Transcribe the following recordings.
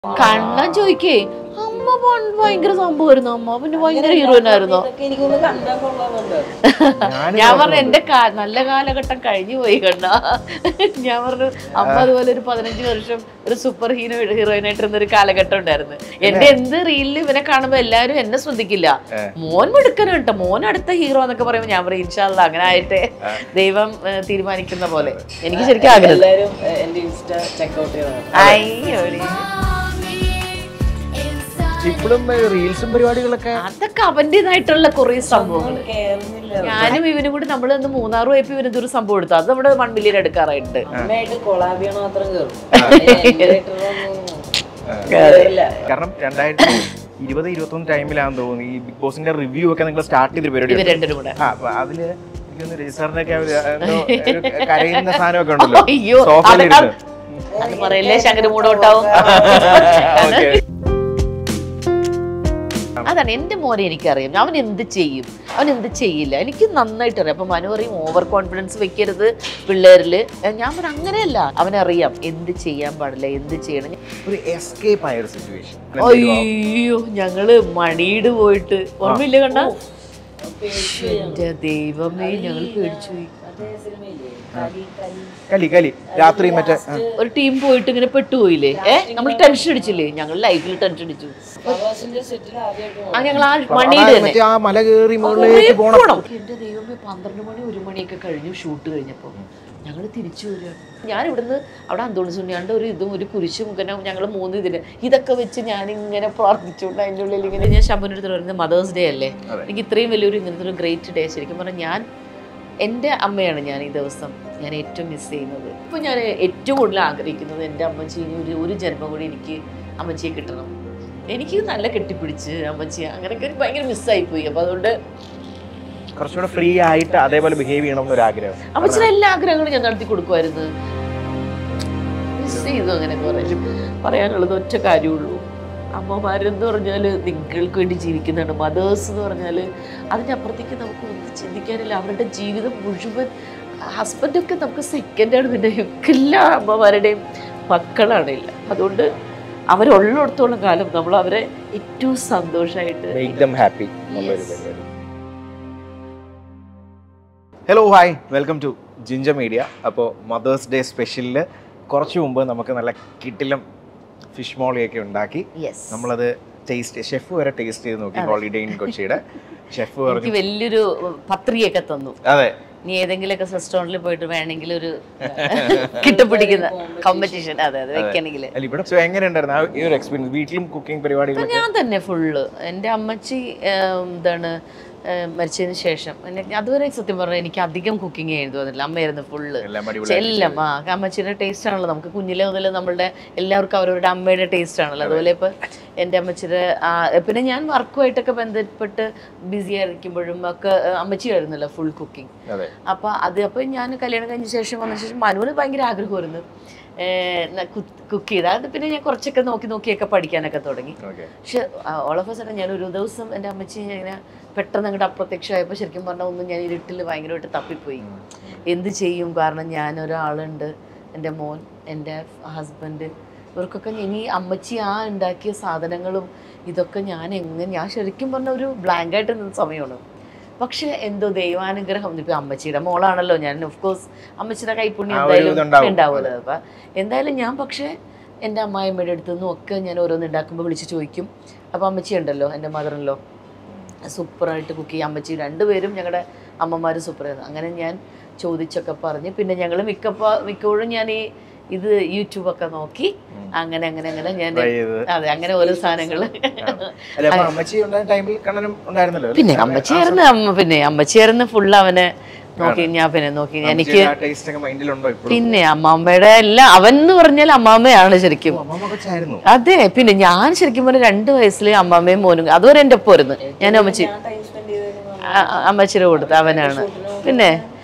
കണ്ണൻ ചോദിക്കേ അമ്മ പണ്ട് ഭയങ്കര സംഭവമായിരുന്നു അമ്മ പിന്നെ ഭയങ്കര ഹീറോയിനായിരുന്നോ ഇതൊക്കെ എനിക്കൊന്ന് കണ്ടാൽ കൊള്ളാമെന്നുണ്ട് ഞാൻ പറഞ്ഞു എന്റെ കാ- നല്ല കാലഘട്ടം കഴിഞ്ഞു പോയി കണ്ട ഞാൻ പറഞ്ഞു അമ്മ അതുപോലെ ഒരു പതിനഞ്ച് വർഷം ഒരു സൂപ്പർ ഹീറോ ഹീറോയിനായിട്ടിരുന്ന ഒരു കാലഘട്ടം ഉണ്ടായിരുന്നു എന്റെ എന്ത് റീലിൽ ഇവനെ കാണുമ്പോ എല്ലാരും എന്നെ ശ്രദ്ധിക്കില്ല മോൻ മിടുക്കനും കേട്ടോ മോൻ അടുത്ത ഹീറോ എന്നൊക്കെ പറയുമ്പോ ഞാൻ പറയും ഇൻഷാല്ല അങ്ങനെ ആയിട്ട് ദൈവം ഏ, തീരുമാനിക്കുന്ന പോലെ എനിക്ക് ശരിക്കും ആഗ്രഹം എല്ലാവരും എ- എന്റെ ഇൻസ്റ്റ ചെക്കൗട്ട് ചെയ്യണം അയ്യോ ഇപ്പോഴും റീൽസും പരിപാടികളൊക്കെ അതൊക്കെ അവന്റേതായിട്ടുള്ള കുറെ സംഭവങ്ങൾ കേറുന്നില്ല ഞാനും ഇവനും കൂടി നമ്മൾ ഇന്ന് മൂന്നാറ് പോയപ്പോ ഇവന് ഇതൊരു സംഭവം എടുത്തു അത് നമ്മുടെ വൺ മില്യൺ എടുക്കാറായിട്ടുണ്ട് അമ്മയായിട്ട് കൊളാബ് ചെയ്യണ മാത്രം കേറും കേറില്ല കാരണം രണ്ടായിരത്തി ഇരുപത് ഇരുപത്തൊന്ന് ടൈമിലാണെന്ന് തോന്നുന്നു ഈ ബിഗ് ബോസിന്റെ റിവ്യൂ ഒക്കെ നിങ്ങൾ സ്റ്റാർട്ട് ചെയ്ത പരിപാടി ഇവർ രണ്ടും കൂടെ ആ അപ്പൊ അതില് എനിക്കൊന്ന് രജിസ്റ്ററിന്റെ ഒക്കെ ഒരു, എന്തോ ഒരു കരയുന്ന സാധനമൊക്കെ ഉണ്ടല്ലോ അയ്യോ സോഫയിലിരുന്ന്. അതൊക്കെ- അത് പറയല്ലേ ശങ്കര മൂടോട്ടാവും ഓക്കേ. അതാണ് എന്റെ മോനെ എനിക്കറിയാം അവൻ എന്ത് ചെയ്യും അവൻ എന്ത് ചെയ്യില്ല എനിക്ക് നന്നായിട്ട് അറിയാം അപ്പൊ മനു പറയും ഓവർ കോൺഫിഡൻസ് വെക്കരുത് പിള്ളേരില് ഞാൻ പറഞ്ഞു അങ്ങനെയല്ല അവനറിയാം എന്ത് ചെയ്യാൻ പാടില്ല എന്ത് ചെയ്യണം ഒരു എസ്കേപ്പ് ആയ ഒരു സിറ്റുവേഷൻ അയ്യോ ഞങ്ങള് മണിയിട് പോയിട്ട് ഓർമ്മയില്ല കണ്ട എന്റെ ദൈവമേ ഞങ്ങൾ പേടിച്ചു പോയി അതേ സിനിമയില്ലേ കലി കലി കലി കലി രാത്രി മറ്റേ ആ. ഒരു ടീം പോയിട്ട് ഇങ്ങനെ പെട്ടുപോയില്ലേ ഏ നമ്മൾ ടെൻഷൻ അടിച്ചില്ലേ ഞങ്ങൾ ലൈഫിൽ ടെൻഷൻ അടിച്ചു ഫ്ലവേഴ്സിന്റെ സെറ്റിൽ ആദ്യമായിട്ട് ആ ഞങ്ങൾ ആ ആ, മണിയുടെ തന്നെ മറ്റേ ആ മല കയറി മുകളിലേക്ക് പോണം പോണം. എന്റെ ദൈവമേ പന്ത്രണ്ട് മണി ഒരു മണിയൊക്കെ കഴിഞ്ഞു ഷൂട്ട് കഴിഞ്ഞപ്പോ ഞങ്ങൾ തിരിച്ചു വരികയാണ് ഞാൻ ഇവിടുന്ന് അവിടെ അന്തോണി സുണ്ണിയാണ്ട് ഒരു ഇതും ഒരു കുരിശും ഇങ്ങനെ ഞങ്ങൾ മൂന്ന് ഇതിന് ഇതൊക്കെ വെച്ച് ഞാൻ ഇങ്ങനെ പ്രാർത്ഥിച്ചുകൊണ്ട് അതിൻ്റെ ഉള്ളിൽ ഇങ്ങനെ ഞാൻ ശമ്പൻ്റെ അടുത്ത് പറയുന്നത് മദേഴ്സ് ഡേ അല്ലേ അതെ. എനിക്ക് ഇത്രയും വലിയൊരു ഇങ്ങനത്തെ ഒരു ഗ്രേറ്റ് ഡേ ശരിക്കും പറഞ്ഞാൽ ഞാൻ എൻ്റെ അമ്മയാണ് ഞാൻ ഈ ദിവസം ഞാൻ ഏറ്റവും മിസ് ചെയ്യുന്നത് ഇപ്പോൾ ഞാൻ ഏറ്റവും കൂടുതൽ ആഗ്രഹിക്കുന്നത് എൻ്റെ അമ്മച്ചി ഇനി ഒരു ഒരു ജന്മം കൂടി എനിക്ക് അമ്മച്ചിയെ കിട്ടണം എനിക്ക് നല്ല കെട്ടിപ്പിടിച്ച് അമ്മച്ചി അങ്ങനെയൊക്കെ ഒരു ഭയങ്കര മിസ്സായി പോയി അപ്പോൾ അതുകൊണ്ട് കുറച്ചുകൂടെ ഫ്രീ ആയിട്ട് അതേപോലെ ബിഹേവ് ചെയ്യണം എന്നൊരു ആഗ്രഹം അമ്മച്ചിയുടെ എല്ലാ ആഗ്രഹങ്ങളും ഞാൻ നടത്തി കൊടുക്കുമായിരുന്നു മിസ് ചെയ്തു അങ്ങനെ കുറെ പറയാനുള്ളത് ഒറ്റ കാര്യമുള്ളൂ അമ്മമാരെന്ന് പറഞ്ഞാൽ നിങ്ങൾക്ക് വേണ്ടി ജീവിക്കുന്നതാണ് മദേഴ്സ് എന്ന് പറഞ്ഞാൽ അതിനപ്പുറത്തേക്ക് നമുക്ക് ഒന്നും ചിന്തിക്കാനില്ല അവരുടെ ജീവിതം മുഴുവൻ ഹസ്ബൻഡൊക്കെ നമുക്ക് സെക്കൻഡാണ് പിന്നെ എല്ലാ അമ്മമാരുടെയും മക്കളാണ് ഇല്ല അതുകൊണ്ട് അവരുള്ളിടത്തോളം കാലം നമ്മൾ അവരെ ഏറ്റവും സന്തോഷമായിട്ട് മേക്ക് ദം ഹാപ്പി എന്നുള്ളൊരു പരിപാടി hello hi welcome to Jincha media അപ്പോൾ മദേഴ്സ് ഡേ സ്പെഷ്യലിൽ കുറച്ച് മുമ്പ് നമുക്ക് നല്ല കിട്ടിലും ഫിഷ് മോളിയൊക്കെ ഉണ്ടാക്കി യെസ് നമ്മളത് ടേസ്റ്റ് ഷെഫ് വരെ ടേസ്റ്റ് ചെയ്ത് നോക്കി ഹോളിഡേ ഇൻ കൊച്ചിയുടെ ഷെഫ് എനിക്ക് പറഞ്ഞു വലിയൊരു പത്രികയൊക്കെ തന്നു അതെ നീ ഏതെങ്കിലുമൊക്കെ റെസ്റ്റോറൻറ്റിൽ പോയിട്ട് വേണമെങ്കിൽ ഒരു കിട്ടുപിടിക്കുന്ന കോമ്പറ്റീഷൻ അതെ അതെ വെക്കണമെങ്കിൽ അല്ല ഇവിടെ so എങ്ങനെയുണ്ടായിരുന്നു ആ ഈ ഒരു എക്സ്പീരിയൻസ് വീട്ടിലും കുക്കിംഗ് പരിപാടികളൊക്കെ ഞാൻ തന്നെ ഫുള്ള് എൻ്റെ അമ്മച്ചി ഏം, എന്താണ് ഏം, മരിച്ചതിന് ശേഷം എന്നെ അതുവരെ സത്യം പറഞ്ഞാൽ എനിക്ക് അധികം കുക്കിംഗ് ചെയ്യാൻ തോന്നില്ല അമ്മയായിരുന്നു ഫുള്ള് എല്ലാം അടിപൊളി എല്ലാം ആ അമ്മച്ചിയുടെ ടേസ്റ്റ് ആണല്ലോ നമുക്ക് കുഞ്ഞിലെ മുതൽ നമ്മളുടെ എല്ലാവർക്കും അവരവരുടെ അമ്മയുടെ ടേസ്റ്റ് ആണല്ലോ അതുപോലെ ഇപ്പൊ എൻ്റെ അമ്മച്ചിയുടെ ആ, പിന്നെ ഞാൻ വർക്കുമായിട്ടൊക്കെ ബന്ധപ്പെട്ട് ബിസി ആയിരിക്കുമ്പോഴും ഒക്കെ ഏ, അമ്മച്ചിയായിരുന്നല്ലോ ഫുൾ കുക്കിംഗ് അതെ അപ്പൊ അത് അപ്പൊ ഞാൻ കല്യാണം കഴിഞ്ഞ ശേഷം വന്ന ശേഷം മനുവിന് ഭയങ്കര ആഗ്രഹമായിരുന്നു കുക്ക് ചെയ്ത് അത് പിന്നെ ഞാൻ കുറച്ചൊക്കെ നോക്കി നോക്കിയൊക്കെ പഠിക്കാനൊക്കെ തുടങ്ങി ഓക്കെ പക്ഷെ ഓൾ ഓഫ് സഡൻ ഞാൻ ഒരു ദിവസം എൻ്റെ അമ്മച്ചി ഇങ്ങനെ പെട്ടെന്ന് അങ്ങോട്ട് അപ്രത്യക്ഷമായപ്പോൾ ശരിക്കും പറഞ്ഞാൽ ഒന്നും ഞാൻ ഇരുട്ടിൽ ഭയങ്കരമായിട്ട് തപ്പിപ്പോയി എന്ത് ചെയ്യും കാരണം ഞാൻ ഒരാളുണ്ട് എൻ്റെ മോൻ എൻ്റെ ഹസ്ബൻഡ് ഇവർക്കൊക്കെ ഇനി അമ്മച്ചി ആ ഉണ്ടാക്കിയ സാധനങ്ങളും ഇതൊക്കെ ഞാൻ എങ്ങനെ ഞാൻ ശരിക്കും പറഞ്ഞ ഒരു ബ്ലാങ്കായിട്ട് നിന്ന സമയമാണ് പക്ഷെ എന്തോ ദൈവാനുഗ്രഹം ഇപ്പം അമ്മച്ചിയുടെ മോളാണല്ലോ ഞാൻ ഓഫ് കോഴ്സ് അമ്മച്ചിയുടെ കൈപ്പുണ്യം ആ ഒരു എന്തായാലും ഇതുണ്ടാവും. ഉണ്ടാവുമല്ലോ അപ്പം എന്തായാലും ഞാൻ പക്ഷേ എൻ്റെ അമ്മായിമ്മയുടെ അടുത്തു നിന്നും ഒക്കെ ഞാൻ ഓരോന്ന് ഉണ്ടാക്കുമ്പോൾ വിളിച്ച് ചോദിക്കും അപ്പോൾ അമ്മച്ചി ഉണ്ടല്ലോ എൻ്റെ മദറിലോ സൂപ്പറായിട്ട് കുക്ക് ചെയ്യും അമ്മച്ചി രണ്ടുപേരും ഞങ്ങളുടെ അമ്മമാർ സൂപ്പറായിരുന്നു അങ്ങനെ ഞാൻ ചോദിച്ചൊക്കെ പറഞ്ഞ് പിന്നെ ഞങ്ങൾ മിക്കപ്പോ മിക്കപ്പോഴും ഞാൻ ഈ ഇത് യൂട്യൂബൊക്കെ നോക്കി അങ്ങനെ അങ്ങനെ അങ്ങനെ ഞാൻ Try ചെയ്ത്. അതെ അങ്ങനെ ഓരോ സാധനങ്ങൾ അല്ല അപ്പൊ അമ്മച്ചി ഉണ്ടായ ടൈമിൽ കണ്ണനും ഉണ്ടായിരുന്നല്ലോ അല്ലേ? പിന്നെ അമ്മച്ചിയായിരുന്നു അമ്മ പിന്നെ അമ്മച്ചിയായിരുന്നു ഫുള്ള് അവനെ നോക്കി ഞാൻ പിന്നെ നോക്കി എനിക്ക് അമ്മച്ചിയുടെ ആ taste ഒക്കെ മൈൻഡിലുണ്ടോ ഇപ്പോഴും പിന്നെ അമ്മാമ്മയുടെ എല്ലാം അവൻ എന്ന് പറഞ്ഞാൽ അമ്മാമ്മയാണ് ശരിക്കും അമ്മ കൊച്ചായിരുന്നു അതെ പിന്നെ ഞാൻ ശരിക്കും പറഞ്ഞ രണ്ട് വയസ്സിൽ അമ്മാമ്മയും മോനും അതുവരെ എൻ്റെ ഒപ്പം ഇരുന്ന് ഞാൻ അമ്മച്ചി ഞാൻ ടൈം സ്പെൻഡ് ചെയ്തതിന് ആ, ആ, അമ്മച്ചിയുടെ കൊടുത്ത് അവനാണ് പിന്നെ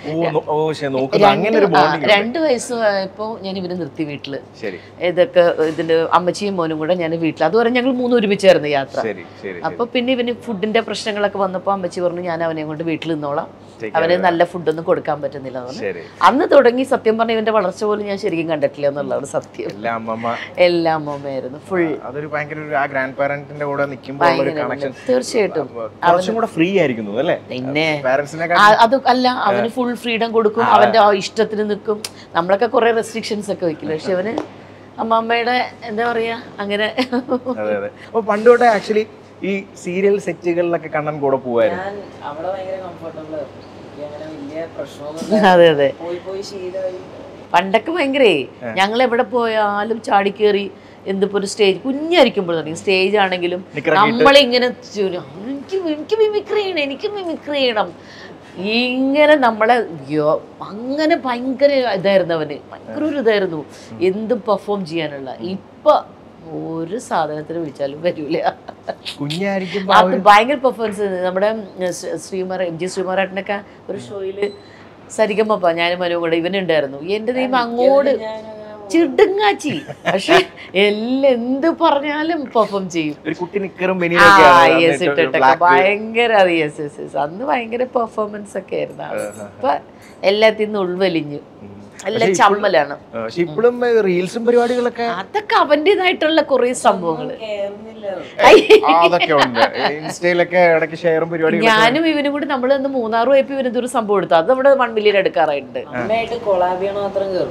ഓ നോ- ഓ ശരി നോക്കുന്നത് അങ്ങനെ ഒരു രണ്ട് ആ, ബോണ്ടിങ് രണ്ട് വയസ്സായപ്പോ ഞാൻ ഇവരെ നിർത്തി വീട്ടില് ശരി ഇതൊക്കെ ഇതിന്റെ അമ്മച്ചിയും മോനും കൂടെ ഞാൻ വീട്ടിൽ അതുവരെ ഞങ്ങൾ മൂന്ന് ഒരുമിച്ചായിരുന്നു യാത്ര ശരി ശരി അപ്പൊ പിന്നെ ഇവന് ഫുഡിന്റെ പ്രശ്നങ്ങളൊക്കെ വന്നപ്പോ അമ്മച്ചി പറഞ്ഞു ഞാൻ അവനെ കൊണ്ട് വീട്ടിൽ നിന്നോളാം Take അവന് നല്ല ഫുഡൊന്നും കൊടുക്കാൻ പറ്റുന്നില്ല എന്ന് പറഞ്ഞു ശരി അന്ന് തുടങ്ങി സത്യം പറഞ്ഞ ഇവന്റെ വളർച്ച പോലും ഞാൻ ശരിക്കും കണ്ടിട്ടില്ല എന്നുള്ളതാണ് സത്യം എല്ലാ അമ്മമ്മ എല്ലാ അമ്മയായിരുന്നു ഫുൾ അതൊരു ഭയങ്കര ഒരു ആ ഗ്രാൻഡ് പാരന്റിന്റെ കൂടെ നിൽക്കുമ്പോൾ ഉള്ള ഒരു കണക്ഷൻ തീർച്ചയായിട്ടും കുറച്ചും കൂടെ ഫ്രീ ആയിരിക്കും തോന്നുന്നു, അല്ലേ പിന്നെ പാരന്റ്സിനെ ആ, അത് അല്ല അവന് ഫുൾ ഫ്രീഡം കൊടുക്കും അവന്റെ ആ ഇഷ്ടത്തിന് നിൽക്കും നമ്മളൊക്കെ കുറെ റെസ്ട്രിക്ഷൻസ് ഒക്കെ വെക്കില്ല പക്ഷെ അവന് അമ്മമ്മയുടെ എന്താ പറയാ അങ്ങനെ അതെ അതെ അപ്പൊ പണ്ട് തൊട്ടേ ആക്ച്വലി ഈ സീരിയൽ സെറ്റുകളിലൊക്കെ കണ്ണൻ കൂടെ പോവായിരുന്നു ഞാൻ അവിടെ ഭയങ്കര കംഫർട്ടബിൾ എനിക്ക് അങ്ങനെ വലിയ പ്രശ്നമൊന്നും അതെ അതെ പോയി പോയി ശീലമായി പണ്ടൊക്കെ ഭയങ്കരേ ഞങ്ങൾ എവിടെ പോയാലും ചാടിക്കേറി എന്തിപ്പോ ഒരു സ്റ്റേജ് കുഞ്ഞായിരിക്കുമ്പോൾ തുടങ്ങി സ്റ്റേജ് ആണെങ്കിലും നിക്കറൊക്കെ നമ്മളിങ്ങനെ ചു- എനിക്ക് എനിക്ക് മിമിക്രി ചെയ്യണം എനിക്ക് മിമിക്രി ചെയ്യണം ഇങ്ങനെ നമ്മളെ യോ അങ്ങനെ ഭയങ്കര ഇതായിരുന്നു അവന് ഭയങ്കര ഒരു ഇതായിരുന്നു എന്തും പെർഫോം ചെയ്യാനുള്ള ഇപ്പൊ ഒരു സാധനത്തിന് വിളിച്ചാലും വരൂല കുഞ്ഞായിരിക്കുമ്പോ അത് ഭയങ്കര പെർഫോമൻസ് നമ്മുടെ ഉം, ശ്രീ- ശ്രീമാർ എം ജി ശ്രീമാരേട്ടനൊക്കെ ഒരു ഷോയില് സരിഗമപ്പ ഞാനും മനു കൂടെ ഇവനുണ്ടായിരുന്നു എന്റെ ദൈവം അങ്ങോട്ട് ചിടുങ്ങാച്ചി പക്ഷെ എല്ലാം എന്ത് പറഞ്ഞാലും പെർഫോം ചെയ്യും ഒരു കുട്ടി നിക്കറും ആ ബനിയനൊക്കെയാണ് യെസ് എന്നിട്ട് ഒരു ഇട്ടിട്ടൊക്കെ black- ഭയങ്കര അത് യെസ് യെസ് യെസ് അന്ന് ഭയങ്കര പെർഫോമൻസ് ഒക്കെ ആയിരുന്നു ആള്. ഇപ്പൊ എല്ലാത്തിൽ നിന്ന് ഉൾവലിഞ്ഞു ഉം. എല്ലാം ചമ്മലാണ് ആ, പക്ഷെ ഇപ്പോഴും റീൽസും പരിപാടികളൊക്കെ അതൊക്കെ അവൻ്റെതായിട്ടുള്ള കുറെ സംഭവങ്ങള് കേറുന്നില്ല ആ, അതൊക്കെ ഉണ്ട് ഇൻസ്റ്റയിലൊക്കെ ഇടയ്ക്ക് ഷെയറും പരിപാടികളും ഞാനും ഇവനും കൂടി നമ്മൾ ഇന്ന് മൂന്നാറ് പോയപ്പോ ഇവന് ഇതൊരു സംഭവം എടുത്തു അത് നമ്മുടെ വൺ മില്യൺ എടുക്കാറായിട്ടുണ്ട് അമ്മയായിട്ട് കൊളാബ് ചെയ്യണ മാത്രം കേറും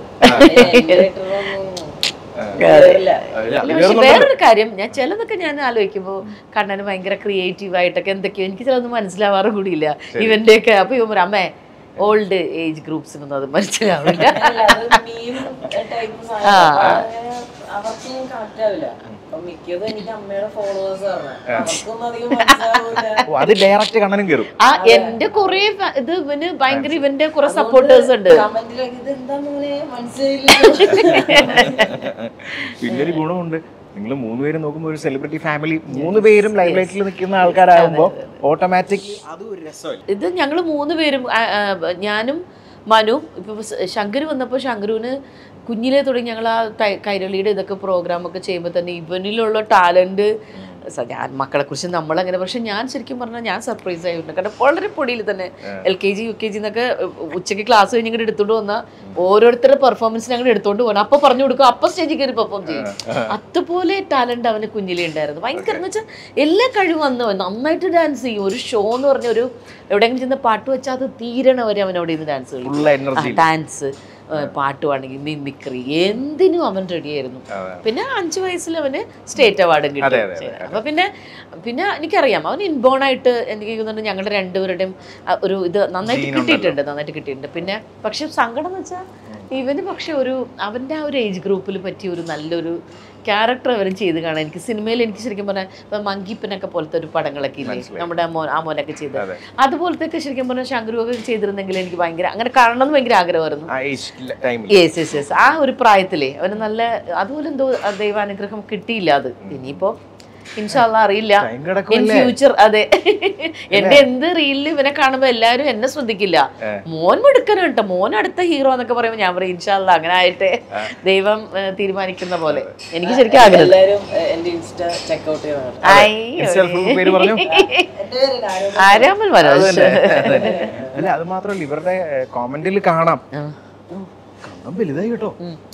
കേറില്ല അല്ല, പക്ഷെ വേറൊരു കാര്യം ഞാൻ ചിലതൊക്കെ ഞാൻ ആലോചിക്കുമ്പോൾ കണ്ണന് ഭയങ്കര ക്രിയേറ്റീവ് ആയിട്ടൊക്കെ എന്തൊക്കെയോ എനിക്ക് ചിലതൊന്നും മനസ്സിലാവാറ് കൂടിയില്ല ഇവന്റെയൊക്കെ അപ്പൊ ഇവൻ പറയും, അമ്മേ ഓൾഡ് ഏജ് ഗ്രൂപ്പ്സിനൊന്നും അത് മനസ്സിലാവില്ല അല്ല, അത് meme type സാധനം. അപ്പൊ അങ്ങനെ അവർക്കും കണക്ട് ആവില്ല അപ്പൊ മിക്കതും എനിക്ക് അമ്മയുടെ ഫോളോവേഴ്സ് ആണ് അവർക്കൊന്നും അധികം മനസ്സിലാവൂല ഓ, അത് ഡയറക്റ്റ് കണ്ണനും കയറും ആ എന്റെ കുറെ ഇത് ഇവന് ഭയങ്കര ഇവന്റെ കുറെ സപ്പോർട്ടേഴ്സ് ഉണ്ട് കമന്റിലൊക്കെ ഇത് എന്താ മോനെ മനസ്സിലായില്ല പിന്നെ ഒരു ഗുണമുണ്ട് നിങ്ങൾ മൂന്നുപേരും നോക്കുമ്പോൾ ഒരു സെലിബ്രിറ്റി ഫാമിലി മൂന്ന് പേരും ലൈവ് ലൈറ്റിൽ നിൽക്കുന്ന ആൾക്കാരാകുമ്പോൾ ഓട്ടോമാറ്റിക് അതും ഒരു രസമല്ല ഇത് ഞങ്ങൾ മൂന്ന് പേരും ആ, ആ, ഞാനും മനു ഇപ്പൊ ശങ്കർ വന്നപ്പോൾ ശങ്കരുവിന് കുഞ്ഞിലേ തുടങ്ങി ഞങ്ങൾ ആ ടൈ- കൈരളിയുടെ ഇതൊക്കെ പ്രോഗ്രാമൊക്കെ ചെയ്യുമ്പോൾ തന്നെ ഇവനിലുള്ള ടാലന്റ് ഞാൻ മക്കളെ കുറിച്ച് നമ്മളങ്ങനെ പക്ഷെ ഞാൻ ശരിക്കും പറഞ്ഞാൽ ഞാൻ സർപ്രൈസ് ആയിട്ടുണ്ട് കാരണം വളരെ പൊടിയിൽ തന്നെ L K G U K G എന്നൊക്കെ ഉച്ചയ്ക്ക് ക്ലാസ് കഴിഞ്ഞ് ഇങ്ങോട്ട് എടുത്തോണ്ട് വന്ന ഓരോരുത്തരുടെ പെർഫോമൻസ് ഞങ്ങൾ എടുത്തോണ്ട് പോകണം അപ്പൊ പറഞ്ഞു കൊടുക്കും അപ്പൊ സ്റ്റേജിൽ കയറി പെർഫോം ചെയ്യും അതുപോലെ ടാലന്റ് അവന് കുഞ്ഞിലേ ഉണ്ടായിരുന്നു ഭയങ്കര എന്ന് വെച്ചാൽ എല്ലാ കഴിവും വന്നു നന്നായിട്ട് ഡാൻസ് ചെയ്യും ഒരു ഷോ എന്ന് പറഞ്ഞ ഒരു എവിടെയെങ്കിലും ചെന്ന് പാട്ട് വെച്ചാൽ അത് തീരണ വരെ അവൻ അവിടെ നിന്ന് ഡാൻസ് കളിക്കും ഫുൾ എനർജി ഡാൻസ് പാട്ടുവാണെങ്കിൽ മിമിക്രി എന്തിനും അവൻ റെഡിയായിരുന്നു പിന്നെ അഞ്ചു വയസ്സിൽ അവന് സ്റ്റേറ്റ് അവാർഡും കിട്ടി അതെ, അതെ, അപ്പൊ പിന്നെ പിന്നെ എനിക്കറിയാം അവൻ ഇൻബോൺ ആയിട്ട് എനിക്ക് തോന്നുന്നു ഞങ്ങളുടെ രണ്ടുപേരുടെയും ആ, ഒരു ഇത് നന്നായിട്ട് കിട്ടിയിട്ടുണ്ട് നന്നായിട്ട് കിട്ടിയിട്ടുണ്ട് പിന്നെ പക്ഷെ സങ്കടം എന്ന് വെച്ചാൽ ഇവന് പക്ഷെ ഒരു അവന്റെ ആ ഒരു ഏജ് ഗ്രൂപ്പിൽ പറ്റിയ ഒരു നല്ലൊരു ക്യാരക്ടർ അവരും ചെയ്ത് കാണാൻ എനിക്ക് സിനിമയിൽ എനിക്ക് ശരിക്കും പറഞ്ഞാൽ ഇപ്പൊ മങ്കിപ്പനൊക്കെ പോലത്തെ ഒരു പടങ്ങളൊക്കെ ഇല്ലേ നമ്മുടെ ആ മോൻ ആ മോനൊക്കെ ചെയ്ത് അതെ. അതുപോലത്തെ ഒക്കെ ശരിക്കും പറഞ്ഞാൽ ശങ്കരു ഒക്കെ ചെയ്തിരുന്നെങ്കിൽ എനിക്ക് ഭയങ്കര അങ്ങനെ കാണണം എന്ന് ഭയങ്കര ആഗ്രഹമായിരുന്നു ആ ഏജ് ടൈമിൽ യെസ് യെസ് യെസ് ആ ഒരു പ്രായത്തിലേ അവന് നല്ല അതുപോലെ എന്തോ ദൈവാനുഗ്രഹം കിട്ടിയില്ല അത് ഇനിയിപ്പോ ഇൻഷാല്ല അറിയില്ല ടൈം ഇൻ കിടക്കുമല്ലേ ഫ്യൂച്ചർ അതെ എന്റെ എന്ത് റീലിൽ ഇവനെ കാണുമ്പോ എല്ലാരും എന്നെ ശ്രദ്ധിക്കില്ല മോൻ മിടുക്കനും കേട്ടോ മോൻ അടുത്ത ഹീറോ എന്നൊക്കെ പറയുമ്പോ ഞാൻ പറയും ഇൻഷാല്ല അങ്ങനെ ആയിട്ട് ദൈവം ഏഹ്, തീരുമാനിക്കുന്ന പോലെ എനിക്ക് ശരിക്കും ആഗ്രഹം എല്ലാരും എ- എന്റെ ഇൻസ്റ്റ ചെക്കൗട്ട് ചെയ്യണം അയ്യോ. സെൽഫ് പേര് പറഞ്ഞു എന്റെ പേര് ആരോ ആരാമൻ മനോജ് അല്ല അത് മാത്രമല്ല ഇവരുടെ കോമന്റിൽ കാണാം ഓ, കണ്ണം വലുതായി കേട്ടോ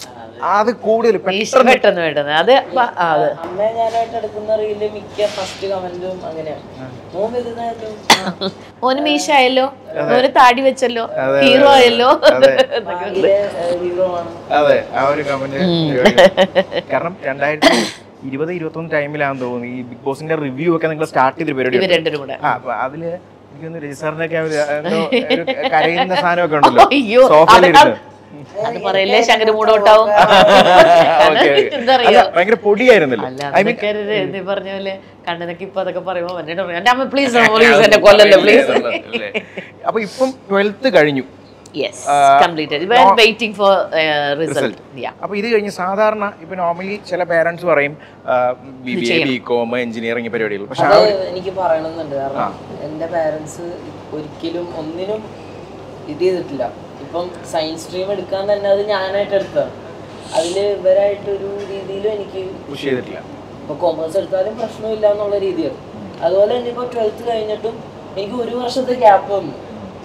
അത് കൂടുതൽ ഈശ്വര പെട്ടെന്ന് പെട്ടെന്ന് അത് പ- ആ, അത് അമ്മ ഞാനായിട്ട് എടുക്കുന്ന റീല് മിക്ക ഫസ്റ്റ് കമന്റും അങ്ങനെയാണ് മോൻ വലുതായല്ലോ ഓന് മീശായല്ലോ ഓന് താടി വെച്ചല്ലോ ഹീറോ ആയല്ലോ ഹീറോ ആണ് അതെ ആ ഒരു കമന്റ് കാരണം രണ്ടായിരത്തി ഇരുപത് ഇരുപത്തി ഒന്ന് ടൈമിലാണെന്ന് തോന്നുന്നു ഈ ബിഗ് ബോസിന്റെ റിവ്യൂ ഒക്കെ നിങ്ങൾ സ്റ്റാർട്ട് ചെയ്ത പരിപാടി ഇവർ രണ്ടും കൂടെ ആ അപ്പൊ അതില് എനിക്കൊന്ന് രജിസ്റ്ററിനൊക്കെ എന്തോ ഒരു കരയുന്ന സാധനമൊക്കെ ഉണ്ടല്ലോ അയ്യോ അത് സോഫയിലിരുന്ന് അത് പറയല്ലേ ശങ്കര മൂടോട്ടാവും ഓക്കേ, ഓക്കേ. എന്താ അല്ല, അറിയോ ഭയങ്കര പൊടിയായിരുന്നല്ലോ അല്ല അതൊക്കെ ഒരു ഇത് പറഞ്ഞ പോലെ കണ്ണനൊക്കെ ഇപ്പൊ അതൊക്കെ പറയുമ്പോ എന്നോട് പറയും എന്റെ അമ്മ പ്ലീസ് പ്ലീസ് എന്നെ കൊല്ലല്ലോ പ്ലീസ് അപ്പൊ ഇപ്പം ട്വൽത്ത് കഴിഞ്ഞു yes completed waiting for result yeah അപ്പൊ ഇത് കഴിഞ്ഞ് സാധാരണ ഇപ്പൊ നോർമലി ചില പേരൻസ് പറയും B B A B com engineering പരിപാടികൾ പക്ഷെ അത് എനിക്ക് പറയണമെന്നുണ്ട് കാരണം എന്റെ പാരന്റ്സ് ഒരിക്കലും ഒന്നിനും ഇത് ചെയ്തിട്ടില്ല ഇപ്പം സയൻസ് സ്ട്രീം എടുക്കാൻ തന്നെ അത് ഞാനായിട്ട് എടുത്തതാണ് അതിൽ ഇവരായിട്ടൊരു രീതിയിലും എനിക്ക് പുഷ് ചെയ്തിട്ടില്ല ഇപ്പൊ കൊമേഴ്സ് എടുത്താലും പ്രശ്നമില്ല എന്നുള്ള രീതിയാണ് അതുപോലെ തന്നെ ഇപ്പൊ ട്വൽത്ത് കഴിഞ്ഞിട്ടും എനിക്ക് ഒരു വർഷത്തെ ഗ്യാപ്പ് വന്നു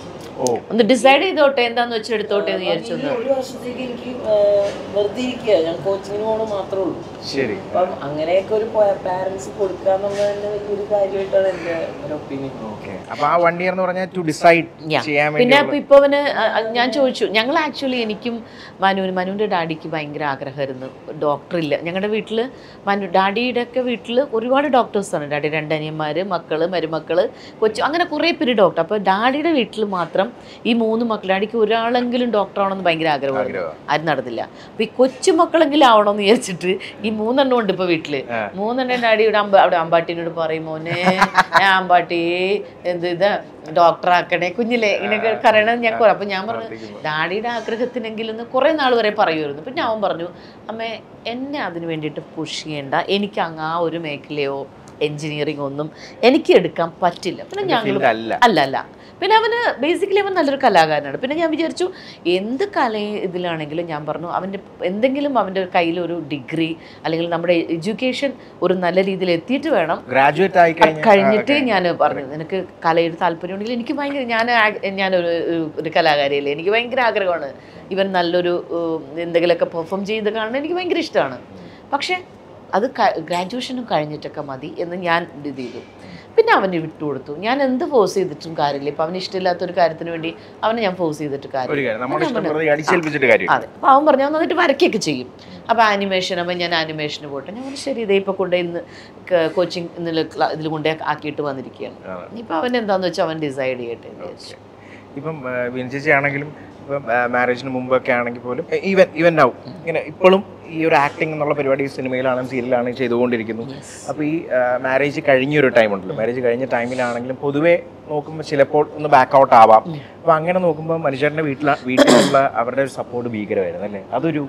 ഓ ഒന്ന് ഡിസൈഡ് ചെയ്തോട്ടെ എന്താന്ന് വെച്ചാൽ എടുത്തോട്ടെ എന്ന് വിചാരിച്ചു ഈ ഒരു വർഷത്തേക്ക് എനിക്ക് ആ, വെറുതെ ഇരിക്കുക ഞാൻ കോച്ചിങ്ങിന് പോകണം മാത്രമേ ഉള്ളൂ ശരി അപ്പം അങ്ങനെയൊക്കെ ഒരു പാരന്റ്സ് കൊടുക്കുക എന്നുള്ളത് തന്നെ വലിയൊരു കാര്യമായിട്ടാണ് എൻ്റെ ഒരു ഒപ്പീനിയൻ ഓക്കെ അപ്പൊ ആ വൺ ഇയർ എന്ന് പറഞ്ഞാൽ ടു ഡിസൈഡ് Yeah. ചെയ്യാൻ പിന്നെ വേണ്ടി ഇപ്പൊ ഇപ്പൊ അവന് അ- അ- ഞാൻ ചോദിച്ചു ഞങ്ങൾ ആക്ച്വലി എനിക്കും മനുവിന് മനുവിന്റെ ഡാഡിക്ക് ഭയങ്കര ആഗ്രഹമായിരുന്നു ഡോക്ടർ ഇല്ല ഞങ്ങളുടെ വീട്ടിൽ മനു ഡാഡിയുടെ ഒക്കെ വീട്ടിൽ ഒരുപാട് ഡോക്ടേഴ്സാണ് ഡാഡി രണ്ടനിയന്മാര് മക്കള് മരുമക്കള് കൊച്ചു അങ്ങനെ കുറേ പേര് ഡോക്ടർ അപ്പോൾ ഡാഡിയുടെ വീട്ടിൽ മാത്രം ഈ മൂന്ന് മക്കൾ ഡാഡിക്ക് ഒരാളെങ്കിലും ഡോക്ടർ ആവണമെന്ന് ഭയങ്കര ആഗ്രഹമായിരുന്നു ആഗ്രഹം. ആരും നടന്നില്ല അപ്പൊ ഈ കൊച്ചു മക്കളെങ്കിലും ആവണമെന്ന് വിചാരിച്ചിട്ട് ഈ മൂന്നെണ്ണം ഉണ്ട് ഇപ്പൊ വീട്ടില് ആ. മൂന്നെണ്ണം ഡാഡി ഇവിടെ അമ്പ അവിടെ അമ്പാട്ടിനോട് പറയും മോനെ ഞാൻ അമ്പാട്ടി എന്ത് ഇത് ഡോക്ടർ ആക്കണേ കുഞ്ഞിലെ ഇങ്ങനെയൊക്കെ കരയണം ഞാൻ കുറെ അപ്പൊ ഞാൻ പറഞ്ഞു ഡാഡിയുടെ ആഗ്രഹത്തിനെങ്കിലും എന്ന് കുറെ നാൾ വരെ പറയുമായിരുന്നു പിന്നെ അവൻ പറഞ്ഞു അമ്മേ എന്നെ അതിന് വേണ്ടിയിട്ട് പുഷ് ചെയ്യണ്ട എനിക്ക് അങ്ങ് ആ ഒരു മേഖലയോ എഞ്ചിനീയറിംഗ് ഒന്നും എനിക്ക് എടുക്കാൻ പറ്റില്ല പിന്നെ ഞങ്ങൾ ഫീൽഡ് അല്ല അല്ല അല്ല പിന്നെ അവന് ബേസിക്കലി അവൻ നല്ലൊരു കലാകാരനാണ് പിന്നെ ഞാൻ വിചാരിച്ചു എന്ത് കല ഇതിലാണെങ്കിലും ഞാൻ പറഞ്ഞു അവൻ്റെ എന്തെങ്കിലും അവൻ്റെ കയ്യിൽ ഒരു ഡിഗ്രി അല്ലെങ്കിൽ നമ്മുടെ എഡ്യൂക്കേഷൻ ഒരു നല്ല രീതിയിൽ എത്തിയിട്ട് വേണം ഗ്രാജുവേറ്റ് ആയി കഴിഞ്ഞാൽ കഴിഞ്ഞിട്ട് ഞാൻ പറഞ്ഞു നിനക്ക് കലയിൽ താല്പര്യമുണ്ടെങ്കിൽ എനിക്ക് ഭയങ്കര ഞാൻ ആ- ഞാനൊരു ഒരു- ഒരു കലാകാരിയല്ലേ എനിക്ക് ഭയങ്കര ആഗ്രഹമാണ് ഇവൻ നല്ലൊരു ഉം, എന്തെങ്കിലുമൊക്കെ പെർഫോം ചെയ്ത് കാണാൻ എനിക്ക് ഭയങ്കര ഇഷ്ടമാണ് പക്ഷേ അത് ഗ്രാജുവേഷനും കഴിഞ്ഞിട്ടൊക്കെ മതി എന്ന് ഞാൻ ഇത് ചെയ്തു പിന്നെ അവന് വിട്ടുകൊടുത്തു ഞാൻ എന്ത് ഫോഴ്സ് ചെയ്തിട്ടും കാര്യമില്ല ഇപ്പം അവന് ഇഷ്ടമില്ലാത്ത ഒരു കാര്യത്തിന് വേണ്ടി അവനെ ഞാൻ ഫോഴ്സ് ചെയ്തിട്ട് ഒരു കാര്യമില്ല കാര്യം നമ്മുടെ ഇഷ്ടം വെറുതെ അടിച്ചേൽപ്പിച്ചിട്ട് കാര്യം അതെ അപ്പോൾ അവൻ പറഞ്ഞു അവൻ നന്നായിട്ട് വരയ്ക്കൊക്കെ ചെയ്യും അപ്പോൾ ആനിമേഷൻ അപ്പം ഞാൻ ആനിമേഷന് പോട്ടെ ഞാൻ പറഞ്ഞു ശരി ഇതേ ഇപ്പോൾ കൊണ്ടുപോയി ഇന്ന് കോച്ചിങ് ഇന്നലെ ഇതിൽ കൊണ്ടുപോയി ആക്കിയിട്ട് വന്നിരിക്കുകയാണ് ഇനിയിപ്പോൾ അവൻ എന്താന്ന് വെച്ചാൽ അവൻ ഡിസൈഡ് ചെയ്യട്ടെ എന്ന് വിചാരിച്ചു. ഇപ്പം വിൻചേച്ചി ആണെങ്കിലും ഇപ്പം മാരേജിന് മുമ്പൊക്കെ ആണെങ്കിൽ പോലും ഈവൻ ഈവൻ നൗ ഇങ്ങനെ ഇപ്പോഴും ഈ ഒരു ആക്ടിങ് എന്നുള്ള പരിപാടി സിനിമയിലാണെങ്കിലും സീരിയലാണെങ്കിലും ചെയ്തുകൊണ്ടിരിക്കുന്നു അപ്പോൾ ഈ മാരേജ് കഴിഞ്ഞൊരു ടൈം ഉണ്ടല്ലോ മാരേജ് കഴിഞ്ഞ ടൈമിലാണെങ്കിലും പൊതുവേ നോക്കുമ്പോൾ ചിലപ്പോൾ ഒന്ന് ബാക്ക് ഔട്ട് ആവാം അപ്പോൾ അങ്ങനെ നോക്കുമ്പോൾ മനുഷ്യരുടെ വീട്ടില വീട്ടിലുള്ള അവരുടെ ഒരു സപ്പോർട്ട് ഭീകരമായിരുന്നു അല്ലേ അതൊരു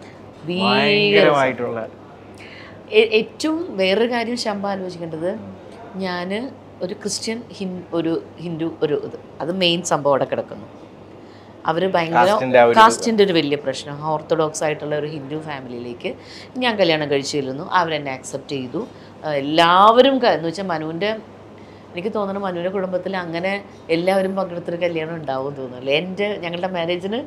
ഭയങ്കരമായിട്ടുള്ള ഏ- ഏറ്റവും വേറൊരു കാര്യം ശമ്പ ആലോചിക്കേണ്ടത് ഞാൻ ഒരു ക്രിസ്ത്യൻ ഹിൻ ഒരു ഹിന്ദു ഒരു ഇത് അത് മെയിൻ സംഭവം അവിടെ കിടക്കുന്നു അവർ ഭയങ്കര കാസ്റ്റിന്റെ ആ ഒരു കാസ്റ്റിൻ്റെ ഒരു വലിയ പ്രശ്നം ഓർത്തഡോക്സ് ആയിട്ടുള്ള ഒരു ഹിന്ദു ഫാമിലിയിലേക്ക് ഞാൻ കല്യാണം കഴിച്ചിരുന്നു അവരെന്നെ ആക്സെപ്റ്റ് ചെയ്തു ആ, എല്ലാവരും ക- എന്ന് വെച്ചാൽ മനുവിൻ്റെ എനിക്ക് തോന്നുന്നു മനുവിൻ്റെ കുടുംബത്തിൽ അങ്ങനെ എല്ലാവരും പങ്കെടുത്തൊരു കല്യാണം ഉണ്ടാവും തോന്നുന്നില്ല എൻ്റെ ഞങ്ങളുടെ മാരേജിന്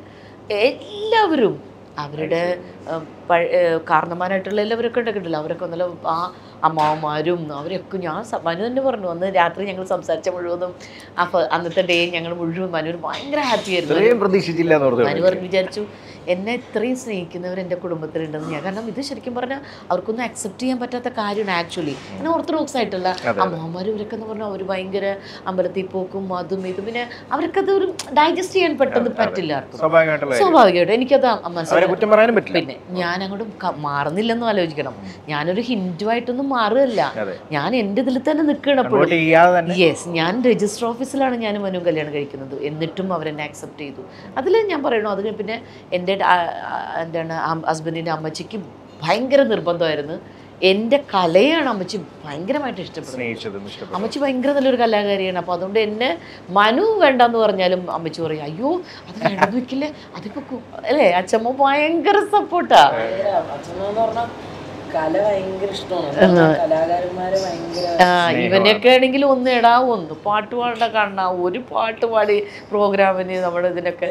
എല്ലാവരും അവരുടെ ആ, പഴ- ഏ, കാരണന്മാരായിട്ടുള്ള എല്ലാവരൊക്കെ ഉണ്ടെങ്കിലോ അവരൊക്കെ നല്ല ആ അമ്മാവന്മാരും അവരൊക്കെ ഞാൻ സ- മനു തന്നെ പറഞ്ഞു അന്ന് രാത്രി ഞങ്ങൾ സംസാരിച്ച മുഴുവനും ആ ഫ- അന്നത്തെ ഡേ ഞങ്ങൾ മുഴുവൻ മനുവിന് ഭയങ്കര ഹാപ്പി ആയിരുന്നു ഇത്രയും പ്രതീക്ഷിച്ചില്ല എന്ന് മനു പറഞ്ഞു പറഞ്ഞു വിചാരിച്ചു എന്നെ ഇത്രയും സ്നേഹിക്കുന്നവർ എൻ്റെ കുടുംബത്തിലുണ്ടെന്ന് ഞാൻ കാരണം ഇത് ശരിക്കും പറഞ്ഞാൽ അവർക്കൊന്നും അക്സെപ്റ്റ് ചെയ്യാൻ പറ്റാത്ത കാര്യമാണ് ആക്ച്വലി പിന്നെ ഓർത്തഡോക്സ് ആയിട്ടുള്ള അമ്മമാരും ഇവരൊക്കെ എന്ന് പറഞ്ഞാൽ അവർ ഭയങ്കര അമ്പലത്തിൽ പോക്കും അതും ഇതും പിന്നെ അവർക്കത് ഒരു ഡൈജസ്റ്റ് ചെയ്യാൻ പെട്ടെന്ന് പറ്റില്ല ആർക്കും സ്വാഭാവികമായിട്ടുള്ള കാര്യം. സ്വാഭാവികമായിട്ടും എനിക്കത് അവരെ മനസ്സിലായി കുറ്റം പറയാനും പറ്റില്ല പിന്നെ ഞാൻ അങ്ങോട്ട് ക- മാറുന്നില്ലെന്നും ആലോചിക്കണം ഞാനൊരു ഹിന്ദു ആയിട്ടൊന്നും മാറുകയല്ല അതെ ഞാൻ എൻ്റെ ഇതിൽ തന്നെ നിൽക്കണം എപ്പോഴും കൺവേർട്ട് ചെയ്യാതെ തന്നെ യെസ് ഞാൻ രജിസ്റ്റർ ഓഫീസിലാണ് ഞാൻ മനു കല്യാണം കഴിക്കുന്നത് എന്നിട്ടും അവരെന്നെ അക്സെപ്റ്റ് ചെയ്തു അതിൽ ഞാൻ പറയണു അത് പിന്നെ എൻ്റെ ആ, ആ, എന്താണ് ഹസ്ബൻഡിൻ്റെ അമ്മച്ചിക്ക് ഭയങ്കര നിർബന്ധമായിരുന്നു എൻ്റെ കലയാണ് അമ്മച്ചി ഭയങ്കരമായിട്ട് ഇഷ്ടപ്പെടുന്നത് സ്നേഹിച്ചതും ഇഷ്ടപ്പെട്ടു അമ്മച്ചി ഭയങ്കര നല്ലൊരു കലാകാരിയാണ് അപ്പോൾ അതുകൊണ്ട് എന്നെ മനു വേണ്ടെന്ന് പറഞ്ഞാലും അമ്മച്ചി പറയും അയ്യോ അത് വേണ്ടെന്ന് വെക്കില്ലേ അതിപ്പോ കു-" അല്ലേ അച്ഛമ്മ ഭയങ്കര സപ്പോർട്ടാ ഭയങ്കര അച്ഛമ്മ എന്ന് പറഞ്ഞാൽ കല ഭയങ്കര ഇഷ്ടമാണ് എന്ന് പറഞ്ഞാ കലാകാരന്മാരെ ഭയങ്കര ആ ഇവനൊക്കെ ആണെങ്കിൽ ഒന്ന് ഇടാ ഒന്ന് പാട്ട് പാടേണ്ട കണ്ണ ഒരു പാട്ട് പാടി പ്രോഗ്രാമിന് നമ്മുടെ ഇതിനൊക്കെ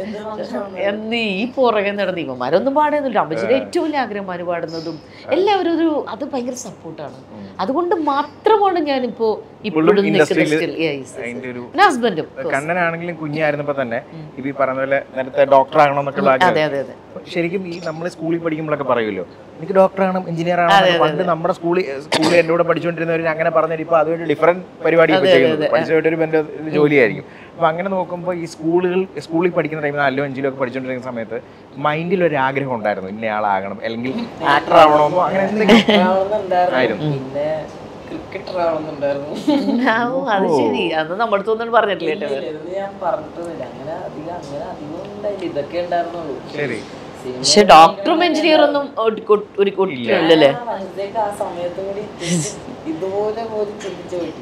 എന്ന് ഈ പുറകെ നടന്ന് ഇവന്മാരൊന്നും പാടുന്നില്ല അമ്മച്ചിയുടെ ഏറ്റവും വലിയ ആഗ്രഹം മനു പാടുന്നതും എല്ലാവരും ഒരു അത് ഭയങ്കര സപ്പോർട്ടാണ് അതുകൊണ്ട് മാത്രമാണ് ഞാനിപ്പോ ഇപ്പോഴും industry ല് നിൽക്കുന്നത് Yes, yes, അതിന്റെ ഒരു yes. പിന്നെ ഹസ്ബൻഡും കണ്ണനാണെങ്കിലും കുഞ്ഞായിരുന്നപ്പോ തന്നെ ഇപ്പൊ ഈ പറഞ്ഞ പോലെ നേരത്തെ ഡോക്ടർ ആകണമെന്നൊക്കെ ഉള്ള ആഗ്രഹം അതെ അതെ അതെ ശരിക്കും ഈ നമ്മൾ സ്കൂളിൽ പഠിക്കുമ്പോഴൊക്കെ പറയുമല്ലോ എനിക്ക് ഡോക്ടർ ആകണം എഞ്ചിനീയർ ആകണം പണ്ട് നമ്മുടെ സ്കൂളിൽ സ്കൂളിൽ എൻ്റെ കൂടെ പഠിച്ചുകൊണ്ടിരുന്നവർ അങ്ങനെ പറഞ്ഞിട്ട് ഇപ്പൊ അതുകൊണ്ട് ഡിഫറെന്റ് പരിപാടി ഇപ്പൊ ചെയ്യുന്നത് പഠിച്ചതായിട്ടൊരു ബന്ധ ജോലിയായിരിക്കും അപ്പൊ അങ്ങനെ നോക്കുമ്പോൾ ഈ സ്കൂളുകൾ സ്കൂളിൽ പഠിക്കുന്ന ടൈമിൽ നാലിലോ അഞ്ചിലോ ഒക്കെ പഠിച്ചുകൊണ്ടിരിക്കുന്ന സമയത്ത് മൈൻഡിൽ ഒരു ആഗ്രഹം ഉണ്ടായിരുന്നു ഇന്ന ആളാകണം അല്ലെങ്കിൽ ആക്ടർ ആവണമെന്നോ അങ്ങനെ എന്തെങ്കിലും ആവണമെന്നുണ്ടായിരുന്നു പിന്നെ ക്രിക്കറ്റർ ആവണമെന്നുണ്ടായിരുന്നു ആ, അത് ശരി അത് നമ്മുടെ അടുത്തൊന്നും പറഞ്ഞിട്ടില്ല കേട്ടോ ഇല്ല, ഇതൊന്നും ഞാൻ പറഞ്ഞിട്ടൊന്നുമില്ല അങ്ങനെ അധികം അങ്ങനെ അധികം ഉണ്ടായില്ല ഇതൊക്കെ ഉണ്ടായിരുന്നുള്ളൂ ശരി പക്ഷെ ഡോക്ടറും എഞ്ചിനീയറും ഒന്നും ഒരു കൊ- ഒരു കുട്ടിയില്ലല്ലേ മനസ്സിലേക്ക് ആ സമയത്തും കൂടി ഇതുപോലെ പോലും ചിന്തിച്ചു പോയിട്ടില്ല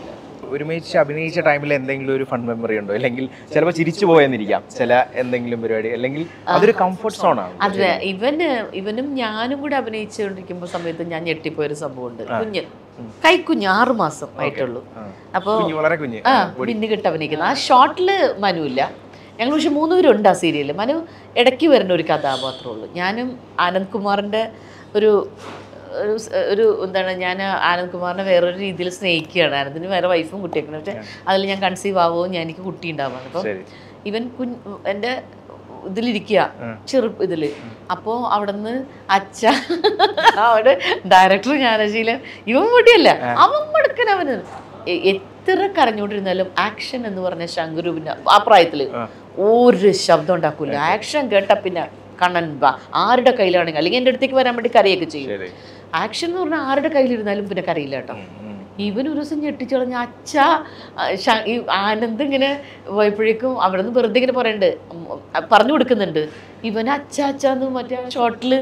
ഒരുമിച്ച് അഭിനയിച്ച ടൈമിൽ എന്തെങ്കിലും ഒരു ഫൺ മെമ്മറി ഉണ്ടോ അല്ലെങ്കിൽ ചിലപ്പോൾ ചിരിച്ചു പോയെന്നിരിക്കാം ചില എന്തെങ്കിലും പരിപാടി അല്ലെങ്കിൽ അതൊരു കംഫർട്ട് സോൺ ആണ് അതെ ഇവന് ഇവനും ഞാനും കൂടെ അഭിനയിച്ചുകൊണ്ടിരിക്കുമ്പോൾ സമയത്ത് ഞാൻ ഞെട്ടിപ്പോയൊരു സംഭവമുണ്ട് കുഞ്ഞ് കൈക്കുഞ്ഞ് ആറു മാസം ആയിട്ടുള്ളൂ അപ്പോൾ കുഞ്ഞ് വളരെ കുഞ്ഞ് ആ ബിന്ന് കിട്ട് അഭിനയിക്കുന്നത് ആ ഷോർട്ടില് മനു ഇല്ല ഞങ്ങൾ പക്ഷെ മൂന്നുപേരുണ്ട് ആ സീരിയലിൽ മനു ഇടയ്ക്ക് വരുന്ന ഒരു കഥാപാത്രമേ ഉള്ളൂ ഞാനും ആനന്ദ് കുമാറിൻ്റെ ഒരു ഒരു സ്- ഒരു എന്താണ് ഞാൻ ആനന്ദ് കുമാറിനെ വേറൊരു രീതിയിൽ സ്നേഹിക്കുകയാണ് ആനന്ദിന് വേറെ വൈഫും കുട്ടിയൊക്കെ പക്ഷെ അതിൽ ഞാൻ കൺസീവ് ആവുമോ ഞാൻ എനിക്ക് കുട്ടി ഉണ്ടാവാണ് അപ്പം ശരി ഇവൻ കുഞ്ഞ് എൻ്റെ ഇതിലിരിക്കുക ചെറുപ്പ് ഇതില് അപ്പോൾ അവിടുന്ന് അച്ഛ അവിടെ ഡയറക്ടർ ജ്ഞാനശീലൻ ഇവൻ മുടിയല്ല അവൻ മടുക്കൻ അവന് എ- എത്ര കരഞ്ഞോണ്ടിരുന്നാലും ആക്ഷൻ എന്ന് പറഞ്ഞ ശങ്കുരൂപിന്റെ ആ പ്രായത്തില് ഒരു ശബ്ദം ഉണ്ടാക്കൂല ആക്ഷൻ കേട്ട പിന്നെ കണ്ണൻ ബാ ആരുടെ കയ്യിലാണെങ്കിൽ അല്ലെങ്കിൽ എൻ്റെ അടുത്തേക്ക് വരാൻ വേണ്ടി കരയൊക്കെ ചെയ്യും ശരി ആക്ഷൻ എന്ന് പറഞ്ഞാൽ ആരുടെ കയ്യിലിരുന്നാലും പിന്നെ കരയില്ല കേട്ടോ ഉം. ഇവൻ ഒരു ദിവസം ഞെട്ടിച്ചളഞ്ഞ അച്ഛ ആ, ശ- ഈ ആനന്ദ് ഇങ്ങനെ പോയപ്പോഴേക്കും അവിടെ നിന്ന് വെറുതെ ഇങ്ങനെ പറയണ്ട് ഉം, പറഞ്ഞു കൊടുക്കുന്നുണ്ട് ഇവൻ അച്ഛ അച്ഛന്ന് മറ്റേ ഷോട്ടില്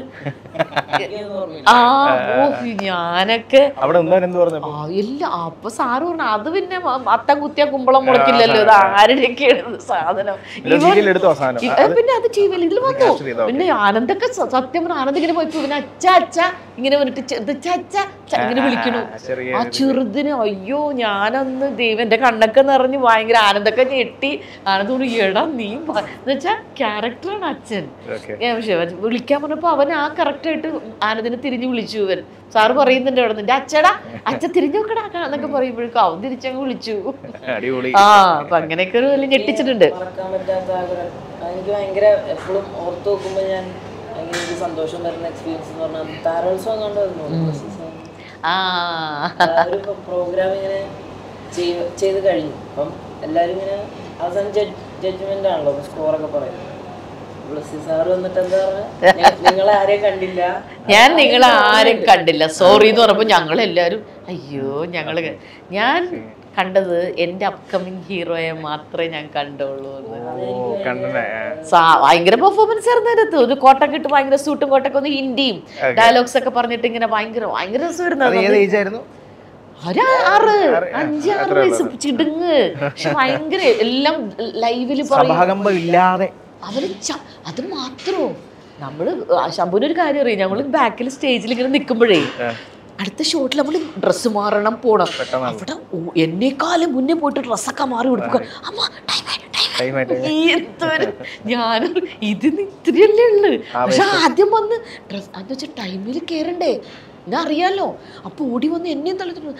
ആ ഓ ഞാനൊക്കെ അവിടെ എന്താ എന്ത് പറഞ്ഞപ്പോ ആ ഇല്ല അപ്പൊ സാറ് പറഞ്ഞു അത് പിന്നെ മ- അത്തം കുത്തിയ കുമ്പളം മുളക്കില്ലല്ലോ ഇത് ആരുടെയൊക്കെയാണ് ഇത് സാധനം സീരിയൽ എടുത്തു അവസാനം ഇ- പിന്നെ അത് ചെയ്യില്ല ഇതിൽ വന്നു capture ചെയ്തോ? പിന്നെ ആനന്ദൊക്കെ സ- സത്യം പറഞ്ഞ ആനന്ദ് ഇങ്ങനെ പോയപ്പോ ഇവന് അച്ഛ അച്ഛ ഇങ്ങനെ വന്നിട്ട് ചെ- ഇത് ച, ച, ച ഇങ്ങനെ വിളിക്കണു ആ, ചെറിയ ആ ചെറുതിന് അയ്യോ ഞാനന്ന് ദൈവന്റെ കണ്ണൊക്കെ നിറഞ്ഞ് ഭയങ്കര ആനന്ദൊക്കെ ഞെട്ടി ആനന്ദോട് എടാ നീ ഭ-" എന്ന് വെച്ചാ ക്യാരക്ടറാണ് അച്ഛൻ ഓക്കെ ഞാൻ പക്ഷേ അവൻ വിളിക്കാൻ പറഞ്ഞപ്പോ അവൻ ആ കറക്റ്റ് ആയിട്ട് ആനന്ദിനെ തിരിഞ്ഞു വിളിച്ചു ഇവൻ സാറ് പറയുന്നുണ്ട് അവിടെ നിന്റെ അച്ഛടാ അച്ഛ തിരിഞ്ഞു നോക്കടാ എന്നൊക്കെ പറയുമ്പോഴേക്കും അവൻ തിരിച്ചങ്ങ് വിളിച്ചു അടിപൊളി ആ അപ്പൊ അങ്ങനെയൊക്കെ ഒരു വലിയ ഞെട്ടിച്ചിട്ടുണ്ട് മറക്കാൻ പറ്റാത്ത ആഗ്രഹം എനിക്ക് ഭയങ്കര എപ്പോഴും ഓർത്ത് നോക്കുമ്പോൾ ഞാൻ ഭയങ്കര എനിക്ക് സന്തോഷം തരുന്ന എക്സ്പീരിയൻസ് എന്ന് പറഞ്ഞാൽ താരോത്സവം കണ്ടായിരുന്നു സീസൺ ആ ഒരു പ്രോഗ്രാം ഇങ്ങനെ ചെയ്യ- ചെയ്ത് കഴിഞ്ഞു അപ്പം എല്ലാവരും ഇങ്ങനെ അവസാനം ജഡ്ജ്മെന്റ് ആണല്ലോ സ്കോറൊക്കെ പറയുന്നത് ബ്ലസ്സി സാർ വന്നിട്ട് എന്താ പറഞ്ഞ നിങ്ങൾ ആരെയും കണ്ടില്ല ഞാൻ നിങ്ങൾ ആരും കണ്ടില്ല സോറി എന്ന് പറഞ്ഞപ്പോ ഞങ്ങൾ എല്ലാരും അയ്യോ ഞങ്ങള് ക- ഞാൻ കണ്ടത് എന്റെ അപ്കമിങ് ഹീറോയെ മാത്രമേ ഞാൻ കണ്ടുള്ളൂ എന്ന് ഓ കണ്ടനെ സാ ഭയങ്കര പെർഫോമൻസ് ആയിരുന്നു അതിനകത്ത് ഒരു കോട്ടൊക്കെ ഇട്ട് ഭയങ്കര സൂട്ടും കോട്ടൊക്കെ ഒന്ന് ഹിന്ദിയും ഡയലോഗ്സ് ഒക്കെ പറഞ്ഞിട്ട് ഇങ്ങനെ ഭയങ്കര ഭയങ്കര രസമായിരുന്നു അത് അത്. ഏത് ഏജ് ആയിരുന്നു ഒരു ആറ് അഞ്ചാറ് വയസ്സ് ചിടുങ്ങ് പക്ഷെ ഭയങ്കര എല്ലാം ലൈവില് പറയും സഭാകമ്പം ഇല്ലാതെ അവര് ച- അത് മാത്രോ നമ്മള് ശംഭുവിന് ഒരു കാര്യം അറിയാം ഞങ്ങള് ബാക്കിൽ സ്റ്റേജിൽ ഇങ്ങനെ നിൽക്കുമ്പോഴേ അടുത്ത ഷോട്ടിൽ നമ്മൾ ഡ്രസ്സ് മാറണം പോണം അവിടെ ഓ- എന്നെക്കാളും മുന്നേ പോയിട്ട് ഡ്രസ്സൊക്കെ മാറി കൊടുക്കുക അമ്മ time ആയി, time ആയി." ടൈമായിട്ട് ഈ എന്തൊരു ഞാനൊരു ഇതിന് ഇത്രയല്ലേ ഉള്ളു പക്ഷെ ആദ്യം വന്ന് ഡ്രസ് അത് വെച്ചാൽ ടൈമിൽ കയറണ്ടേ ഞാൻ അറിയാലോ അപ്പൊ ഓടി വന്ന് എന്നെയും തള്ളിട്ട്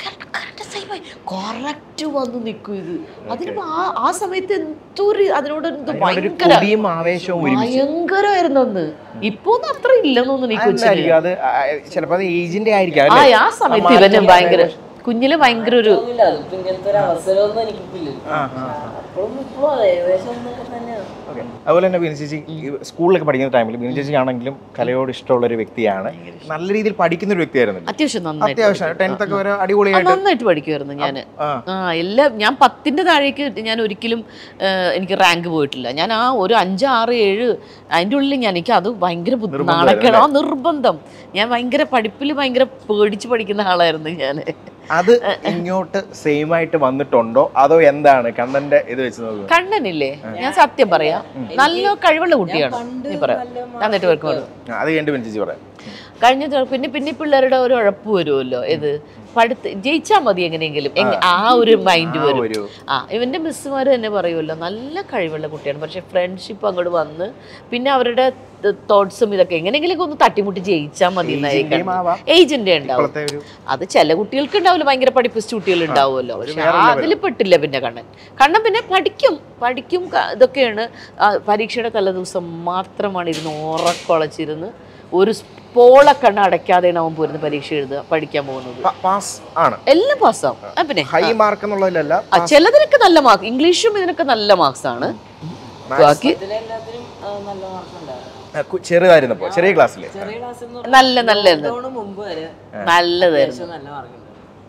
കറക്റ്റ് വന്ന് നിൽക്കും ഇത് അതിന് ആ ആ സമയത്ത് എന്തോ ഒരു അതിനോട് എന്തോ ഒരു ഭയങ്കര കൊടിയും ആവേശവും ഒരുമിച്ച് ഭയങ്കരമായിരുന്നു അന്ന് ഇപ്പൊ ഒന്നും അത്ര ഇല്ലെന്ന് തോന്നുന്നു ഈ കൊച്ചിന് എന്തായിരിക്കും അത് ആ, ചിലപ്പോ അത് ഏജിന്റെ ആയിരിക്കാം ആ അല്ലേ ആ സമയത്ത് ഇവന് ഭയങ്കര കുഞ്ഞില് ഭയങ്കര ഒരു ഒന്നുമില്ല അതിപ്പോ ഇങ്ങനത്തെ ഒരു അവസരമൊന്നും എനിക്കിപ്പില്ല അപ്പോഴും ഇപ്പോഴും അതെ ഏകദേശം ഒന്നൊക്കെ തന്നെയാണ് ഓക്കെ അതുപോലെ തന്നെ ബിനു ചേച്ചി ഈ സ്കൂളിലൊക്കെ പഠിക്കുന്ന ടൈമിൽ ബിനു ചേച്ചി ആണെങ്കിലും കലയോട് ഇഷ്ടമുള്ള ഒരു വ്യക്തിയാണ് നല്ല രീതിയിൽ പഠിക്കുന്ന ഒരു വ്യക്തിയായിരുന്നു അത്യാവശ്യം നന്നായിട്ട് അത്യാവശ്യം ടെൻത്ത് ഒക്കെ വരെ ആ, അടിപൊളിയായിട്ട് നന്നായിട്ട് പഠിക്കുമായിരുന്നു ഞാൻ ആ ആ എല്ലാം ഞാൻ പത്തിൻ്റെ താഴേക്ക് ഞാൻ ഒരിക്കലും ആ, എനിക്ക് റാങ്ക് പോയിട്ടില്ല ഞാൻ ആ ഒരു അഞ്ച് ആറ് ഏഴ് അതിൻ്റെ ഉള്ളിൽ ഞാൻ എനിക്ക് അത് ഭയങ്കര ബുദ്ധി- നാണക്കേട് ആ നിർബന്ധം ഞാൻ ഭയങ്കര പഠിപ്പിൽ ഭയങ്കര പേടിച്ച് പഠിക്കുന്ന ആളായിരുന്നു ഞാൻ അത് ഇങ്ങോട്ട് സെയിം ആയിട്ട് വന്നിട്ടുണ്ടോ അതോ എന്താണ് കണ്ണന്റെ ഇത് വെച്ച് നോക്കുക കണ്ണനില്ലേ ഞാൻ സത്യം പറയാം നല്ല കഴിവുള്ള കുട്ടിയാണ് നീ പറയാം നന്നായിട്ട് വർക്ക് പാടും അത് കഴിഞ്ഞിട്ട് ബിനു ചേച്ചി പറയാം കഴിഞ്ഞ തവണ പിന്നെ പിന്നെ പിള്ളേരുടെ ഒരു ഉഴപ്പ് വരുമല്ലോ ഇത് പഠിത്ത് ജയിച്ചാൽ മതി എങ്ങനെയെങ്കിലും എങ്ങ- ആ ഒരു മൈൻഡ് ആ വരും ഒരു ആ ഇവന്റെ മിസ്സുമാർ തന്നെ പറയുമല്ലോ നല്ല കഴിവുള്ള കുട്ടിയാണ് പക്ഷെ ഫ്രണ്ട്ഷിപ്പ് അങ്ങോട്ട് വന്ന് പിന്നെ അവരുടെ തോട്ട്സും ഇതൊക്കെ എങ്ങനെയെങ്കിലും ഒന്ന് തട്ടിമുട്ടി ജയിച്ചാൽ മതി Aging ആവാം. ഏജന്റ് ഉണ്ടാവും ഇപ്പോഴത്തെ ഒരു അത് ചില കുട്ടികൾക്ക് ഉണ്ടാവില്ല ഭയങ്കര പഠിപ്പിച്ച കുട്ടികൾ ഉണ്ടാവുമല്ലോ പക്ഷെ അതിൽ പെട്ടില്ല പിന്നെ കണ്ണൻ കണ്ണൻ പിന്നെ പഠിക്കും പഠിക്കും ക- ഇതൊക്കെയാണ് ആ, പരീക്ഷയുടെ തലേദിവസം മാത്രമാണ് ഇരുന്ന് ഉറക്കൊളച്ചിരുന്ന് ഒരു പോളക്കണ്ണ അടയ്ക്കാതെയാണ് അവൻ പോരുന്ന പരീക്ഷ എഴുതുക പഠിക്കാൻ പോകുന്നത് പാസ് ആണ് എല്ലാം പാസ്സാവും ആ, പിന്നെ ഹൈ മാർക്ക് എന്നുള്ളതിലല്ല ആ, ചിലതിനൊക്കെ നല്ല മാർക്ക് ഇംഗ്ലീഷും ഇതിനൊക്കെ നല്ല മാർക്സ് ആണ് ബാക്കി ഇതിലെല്ലാത്തിനും ആ, നല്ല മാർക്ക് ഉണ്ടായിരുന്നു ആ, കു- ചെറുതായിരുന്നപ്പോ ചെറിയ ക്ലാസ്സിൽ ചെറിയ ക്ലാസ്സിൽ നല്ല നല്ലായിരുന്നു മുമ്പ് വരെ നല്ലതായിരുന്നു അത്യാവശ്യം നല്ല മാർക്ക് ഉണ്ട്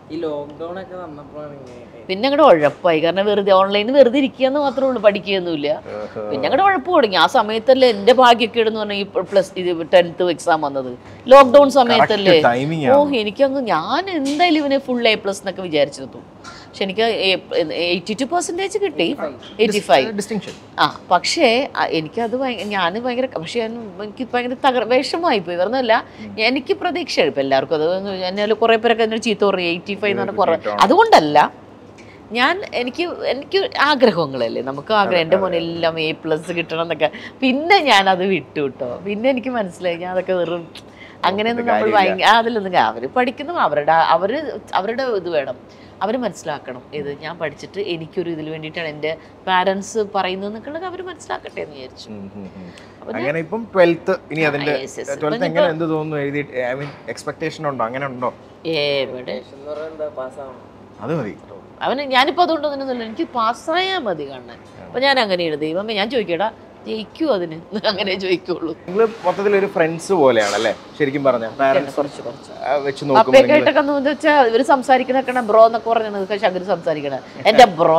ഈ ലോക്ക്ഡൗൺ ഒക്കെ വന്നപ്പോഴാണ് ഇങ്ങനെയൊക്കെ പിന്നെ അങ്ങോട്ട് ഉഴപ്പായി കാരണം വെറുതെ ഓൺലൈനിൽ വെറുതെ ഇരിക്കുകയെന്ന് മാത്രമേ ഉള്ളൂ പഠിക്കുകയൊന്നുമില്ല പിന്നെ അങ്ങോട്ട് ഉഴപ്പ് തുടങ്ങി ആ സമയത്തല്ലേ എൻ്റെ ഭാഗ്യക്കേടെന്ന് പറഞ്ഞാൽ ഈ പ്ലസ് ഇത് ടെൻത്ത് എക്സാം വന്നത് ലോക്ക്ഡൗൺ സമയത്തല്ലേ ടൈമിംഗ് ഓ എനിക്കങ്ങ് ഞാൻ എന്തായാലും ഇവന് ഫുൾ എ പ്ലസ് എന്നൊക്കെ വിചാരിച്ചിരുന്നു പക്ഷെ എനിക്ക് എയ്റ്റി ടു പെർസെൻറ്റേജ് കിട്ടി എയ്റ്റി ഫൈവ് ഡിസ്റ്റിങ്ഷൻ ആ പക്ഷേ ആ, എനിക്കത് ഭയങ്കര ഞാൻ ഭയങ്കര പക്ഷേ ഞാൻ എനിക്ക് ഭയങ്കര തകർ വിഷമമായി പോയി പറഞ്ഞല്ല എനിക്ക് പ്രതീക്ഷ ഇപ്പം എല്ലാവർക്കും അത് എന്നാൽ കുറേ പേരൊക്കെ എന്നോട് ചീത്ത പറയും എയ്റ്റി ഫൈവ് എന്ന് പറഞ്ഞാൽ കുറേ അതുകൊണ്ടല്ല ഞാൻ എനിക്ക് എനിക്ക് ആഗ്രഹങ്ങളല്ലേ നമുക്ക് ആഗ്രഹം എൻ്റെ മോനെല്ലാം എ പ്ലസ് കിട്ടണം എന്നൊക്കെ പിന്നെ ഞാൻ അത് വിട്ടു കേട്ടോ പിന്നെ എനിക്ക് മനസ്സിലായി ഞാൻ അതൊക്കെ വെറും അങ്ങനെയൊന്നും നമ്മൾ ഭയങ്കര അതിലൊന്നും അവർ പഠിക്കുന്നു അവരുടെ അവർ അവരുടെ ഇത് വേണം അവർ മനസ്സിലാക്കണം ഇത് ഞാൻ പഠിച്ചിട്ട് എനിക്കൊരു ഇതിൽ വേണ്ടിയിട്ടാണ് എൻ്റെ പാരൻസ് പറയുന്നതെന്നൊക്കെ ഉള്ളത് അവർ മനസ്സിലാക്കട്ടെ എന്ന് വിചാരിച്ചു അങ്ങനെ ഇപ്പം ട്വൽത്ത് ഇനി അതിന്റെ yes, yes. ട്വൽത്ത് എങ്ങനെ എന്ത് തോന്നുന്നു എഴുതി ഐ മീൻ എക്സ്പെക്ടേഷൻ ഉണ്ടോ അങ്ങനെ ഉണ്ടോ എവിടെ എന്ന് പറയുന്നത് എന്താ പാസ്സാവണം അത് മതി അവന് ഞാനിപ്പോൾ അതുകൊണ്ട് അങ്ങനെയൊന്നുമില്ല എനിക്ക് പാസ്സായാൽ മതി കാണാൻ അപ്പം ഞാൻ അങ്ങനെയാണ് ദൈവമേ ഞാൻ ചോദിക്കടാ ജയിക്കൂ അതിന് അങ്ങനെ ചോദിക്കുള്ളൂ നിങ്ങൾ മൊത്തത്തിൽ ഒരു ഫ്രണ്ട്സ് പോലെയാണല്ലേ ശരിക്കും പറഞ്ഞ പാരന്റ്സ് കുറച്ച് കുറച്ച് വെച്ച് നോക്കുമ്പോൾ അപ്പയൊക്കെ ആയിട്ടൊക്കെ എന്ന് വെച്ചാൽ ഇവര് സംസാരിക്കണ ബ്രോ എന്നൊക്കെ പറഞ്ഞത് ശങ്കർ സംസാരിക്കണ എന്റെ ബ്രോ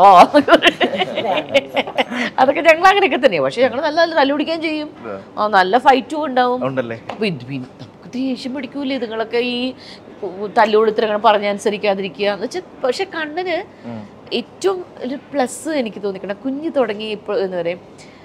അതൊക്കെ ഞങ്ങൾ അങ്ങനെയൊക്കെ തന്നെയാണ് പക്ഷെ ഞങ്ങൾ നല്ല നല്ല തല്ലുപിടിക്കുകയും ചെയ്യും ആ, നല്ല ഫൈറ്റും ഉണ്ടാവും ഉണ്ടല്ലേ അപ്പൊ ഇത് പിന്നെ നമുക്ക് ദേഷ്യം പിടിക്കൂലേ ഇതുങ്ങളൊക്കെ ഈ തല്ലുകൊടുത്തിരങ്ങനെ പറഞ്ഞനുസരിക്കാതിരിക്കുക എന്ന് വെച്ചാൽ പക്ഷെ കണ്ണിന് ഏറ്റവും ഒരു പ്ലസ് എനിക്ക് തോന്നിക്കണം കുഞ്ഞ് തുടങ്ങി ഇപ്പോൾ എന്ന് വരെ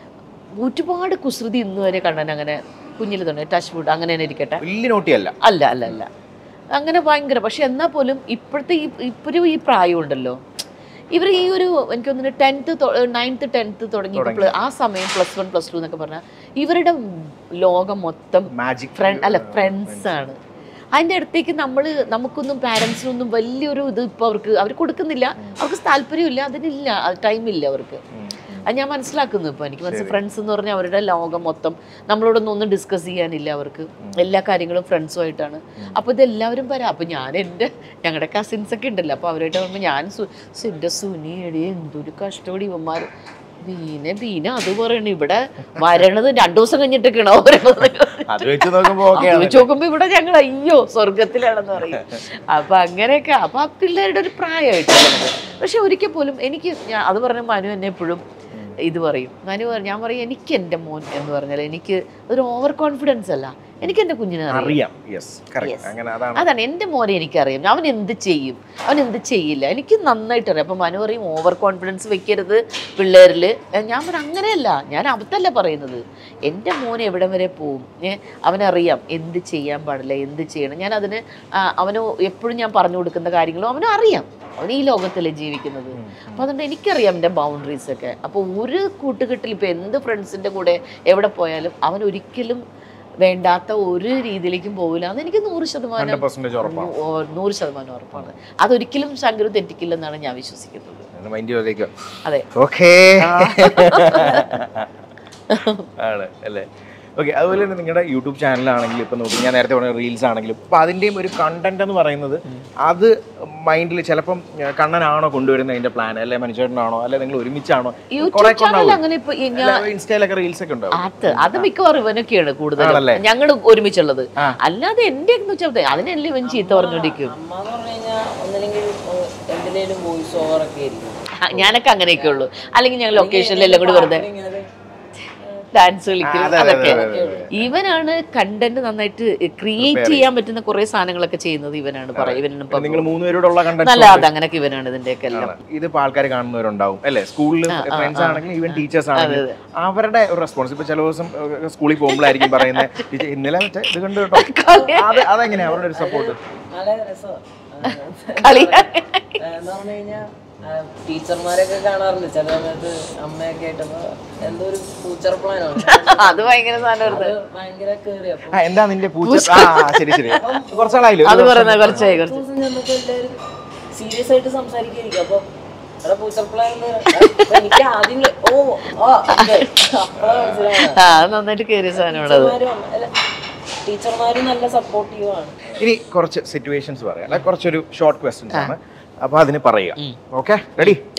ഒരുപാട് കുസൃതി ഇന്ന് വരെ കണ്ണൻ അങ്ങനെ കുഞ്ഞിൽ തുടങ്ങി ടച്ച് വുഡ് അങ്ങനെ തന്നെ ഇരിക്കട്ടെ വലിയ നോട്ടിയല്ല അല്ല അല്ല അല്ല അങ്ങനെ ഭയങ്കര പക്ഷെ എന്നാൽ പോലും ഇപ്പോഴത്തെ ഈ ഇപ്പോഴും ഈ പ്രായമുണ്ടല്ലോ ഇവർ ഈ ഒരു എനിക്ക് തോന്നുന്നു ടെൻത്ത് നയൻത്ത് ടെൻത്ത് തുടങ്ങി ആ സമയം പ്ലസ് വൺ പ്ലസ് ടു എന്നൊക്കെ പറഞ്ഞാൽ ഇവരുടെ ലോകം മൊത്തം മാജിക് ഫ്രണ്ട് അല്ല ഫ്രണ്ട്സ് ആണ് അതിൻ്റെ അടുത്തേക്ക് നമ്മൾ നമുക്കൊന്നും പാരൻസിനൊന്നും വലിയൊരു ഇത് ഇപ്പോൾ അവർക്ക് അവർ കൊടുക്കുന്നില്ല അവർക്ക് താല്പര്യമില്ല അതിനില്ല ടൈമില്ല അവർക്ക് അത് ഞാൻ മനസ്സിലാക്കുന്നു ഇപ്പോൾ എനിക്ക് മനസ്സിലായി ഫ്രണ്ട്സ് എന്ന് പറഞ്ഞാൽ അവരുടെ ലോകം മൊത്തം നമ്മളോടൊന്നും ഒന്നും ഡിസ്കസ് ചെയ്യാനില്ല അവർക്ക് എല്ലാ കാര്യങ്ങളും ഫ്രണ്ട്സുമായിട്ടാണ് അപ്പോൾ ഇതെല്ലാവരും വരാം അപ്പോൾ ഞാൻ എൻ്റെ ഞങ്ങളുടെ കസിൻസ് ഒക്കെ ഉണ്ടല്ലോ അപ്പോൾ അവരായിട്ട് പറയുമ്പോൾ ഞാൻ സു എൻ്റെ സുനി എടി എന്തൊരു കഷ്ടപടി ഇവന്മാർ ബീനെ ബീന അത് പറയണ ഇവിടെ വരണത് രണ്ടു ദിവസം കഴിഞ്ഞിട്ടൊക്കെയാണോ വരണത് അത് വെച്ച് നോക്കുമ്പോ അത് ഓക്കെ വെച്ച് നോക്കുമ്പോ ഇവിടെ ഞങ്ങൾ അയ്യോ സ്വർഗത്തിലാണെന്ന് പറയും അപ്പൊ അങ്ങനെയൊക്കെ അപ്പൊ ആ പിള്ളേരുടെ ഒരു പ്രായമായിട്ടുള്ളത് പക്ഷെ ഒരിക്കൽ പോലും എനിക്ക് ഞാൻ അത് പറഞ്ഞ മനു എന്നെ എപ്പോഴും ഇത് പറയും മനു പറ- ഞാൻ പറയും എനിക്ക് എൻ്റെ മോൻ എന്ന് പറഞ്ഞാൽ എനിക്ക് ഒരു ഓവർ കോൺഫിഡൻസ് അല്ല എനിക്ക് എൻ്റെ കുഞ്ഞിനെ അറിയാം അറിയാം യെസ് കറക്റ്റ് അങ്ങനെ അതാണ് അതാണ് എൻ്റെ മോനെ എനിക്കറിയാം അവൻ എന്ത് ചെയ്യും അവൻ എന്ത് ചെയ്യില്ല എനിക്ക് നന്നായിട്ട് അറിയാം അപ്പം മനു പറയും ഓവർ കോൺഫിഡൻസ് വെക്കരുത് പിള്ളേരിൽ ഞാൻ പറഞ്ഞു അങ്ങനെയല്ല ഞാൻ അബദ്ധമല്ല പറയുന്നത് എൻ്റെ മോൻ എവിടം വരെ പോവും ഏ, അവനറിയാം എന്ത് ചെയ്യാൻ പാടില്ല എന്ത് ചെയ്യണം ഞാൻ അതിന് ആ, അവന് എപ്പോഴും ഞാൻ പറഞ്ഞു കൊടുക്കുന്ന കാര്യങ്ങളും അവനും അറിയാം അവൻ ഈ ലോകത്തല്ലേ ജീവിക്കുന്നത് അപ്പോൾ അതുകൊണ്ട് എനിക്കറിയാം എൻ്റെ ബൗണ്ടറീസ് ഒക്കെ അപ്പോൾ ഒരു കൂട്ടുകെട്ടിൽ ഇപ്പോൾ എന്ത് ഫ്രണ്ട്സിൻ്റെ കൂടെ എവിടെ പോയാലും അവൻ ഒരിക്കലും വേണ്ടാത്ത ഒരു രീതിയിലേക്കും പോകില്ല എന്ന് എനിക്ക് നൂറ് ശതമാനം ഹൺഡ്രഡ് പെർസെന്റേജ് ഉറപ്പാണ് നൂ- നൂറ് ശതമാനം ഉറപ്പാണ് അതൊരിക്കലും ശങ്കർ തെറ്റിക്കില്ലെന്നാണ് ഞാൻ വിശ്വസിക്കുന്നത് മൈൻഡ് ചെയ്തേക്കോ അതെ ഓക്കേ ആണ് അല്ലേ ഓക്കെ അതുപോലെ തന്നെ നിങ്ങളുടെ യൂട്യൂബ് ചാനലാണെങ്കിലും ഇപ്പം നോക്കി ഞാൻ നേരത്തെ പറഞ്ഞ റീൽസ് ആണെങ്കിലും അപ്പം അതിൻ്റെയും ഒരു കണ്ടന്റ് എന്ന് പറയുന്നത് അത് മൈൻഡിൽ ചിലപ്പം ഏർ, കണ്ണനാണോ കൊണ്ടുവരുന്നത് അതിന്റെ പ്ലാൻ അല്ലെ മനുഷ്യനാണോ അല്ലെ നിങ്ങൾ ഒരുമിച്ചാണോ യൂട്യൂബ് കുറെ ചാനൽ അങ്ങനെ ഇപ്പൊ ഈ ഞാൻ അല്ല, ഇൻസ്റ്റയിലൊക്കെ റീൽസ് ഒക്കെ ഉണ്ടാവും അത് അത് മിക്കവാറും ഇവനൊക്കെയാണ് കൂടുതലും ആണല്ലേ? ഞങ്ങൾ ഒരുമിച്ചുള്ളത് ആ. അല്ലാതെ എന്റെ എന്ന് വെച്ചാൽ അതിനെല്ലാം ഇവൻ ചീത്ത പറഞ്ഞോണ്ടിരിക്കും അമ്മ എന്ന് പറഞ്ഞു കഴിഞ്ഞാൽ ഒന്നില്ലെങ്കിൽ എന്തിനേലും വോയിസ് ഓവർ ഒക്കെ ആയിരിക്കും ആ, ഞാനൊക്കെ അങ്ങനെയൊക്കെ ഉള്ളൂ അല്ലെങ്കിൽ ഞങ്ങൾ ലൊക്കേഷനിൽ എല്ലാം കൂടി വെറുതെ ഇങ്ങനെ ഡാൻസ് കളിക്കും അതെ, അതെ, അതൊക്കെ അതെ, അതെ, ഇവനാണ് കണ്ടന്റ് നന്നായിട്ട് ക്രിയേറ്റ് ചെയ്യാൻ പറ്റുന്ന കുറെ സാധനങ്ങളൊക്കെ ചെയ്യുന്നത് ഇവനാണ് പറയും ഇവനാണ് ഇപ്പം നിങ്ങൾ മൂന്നുപേരോടുള്ള കണ്ടന്റ് നല്ല അത് അങ്ങനെയൊക്കെ ഇവനാണ് ഇതിന്റെയൊക്കെ എല്ലാം ഇതിപ്പോ ആൾക്കാർ കാണുന്നവരുണ്ടാവും അല്ലേ സ്കൂളിൽ ഫ്രണ്ട്സ് ആണെങ്കിലും ഈവൻ ടീച്ചേഴ്സ് ആണെങ്കിലും അവരുടെ ഒരു റെസ്പോൺസ് ഇപ്പൊ ചില ദിവസം ഏർ, സ്കൂളിൽ പോകുമ്പോഴായിരിക്കും പറയുന്നത് "ടീച്ചർ, ഇന്നലെ മറ്റേ ഇത് കണ്ടു കേട്ടോ അത് അതെങ്ങനെയാ അവരുടെ ഒരു സപ്പോർട്ട് നല്ല രസമാണ് കളി എന്ന് പറഞ്ഞു കഴിഞ്ഞാൽ ടീച്ചർമാരൊക്കെ കാണാറുണ്ട് ചില സമയത്ത് അമ്മയൊക്കെ ആയിട്ടപ്പോ എന്തോ ഒരു ഫ്യൂച്ചർ പ്ലാനാണ് അത് ഭയങ്കര സാധനമായിരുന്നു അത് ഭയങ്കര കേറി അപ്പൊ ആ എന്താ നിന്റെ പൂച്ച ആ ആ, ശരി ശരി കുറച്ചാളായില്ലോ അത് പറയുന്നത് കുറച്ചായി കുറച്ച് ദിവസം ചെന്നപ്പോ എല്ലാവരും സീരിയസ് ആയിട്ട് സംസാരിക്കായിരിക്കും അപ്പൊ എടാ ഫ്യൂച്ചർ പ്ലാൻ എനിക്ക് ആദ്യം ഓ ആ അപ്പൊ മനസ്സിലാവുന്നത് ആ അത് നന്നായിട്ട് കയറിയ സാധനമാണ് അത് ടീച്ചർമാരും അല്ല, ടീച്ചർമാരും നല്ല സപ്പോർട്ടീവ് ആണ് ഇനി കുറച്ച് സിറ്റുവേഷൻസ് പറയാം അല്ലെ കുറച്ചൊരു ഷോർട്ട് ക്വസ്റ്റ്യൻസ് ആണ് അപ്പൊ അതിന് പറയുക ഓക്കെ റെഡി ശരി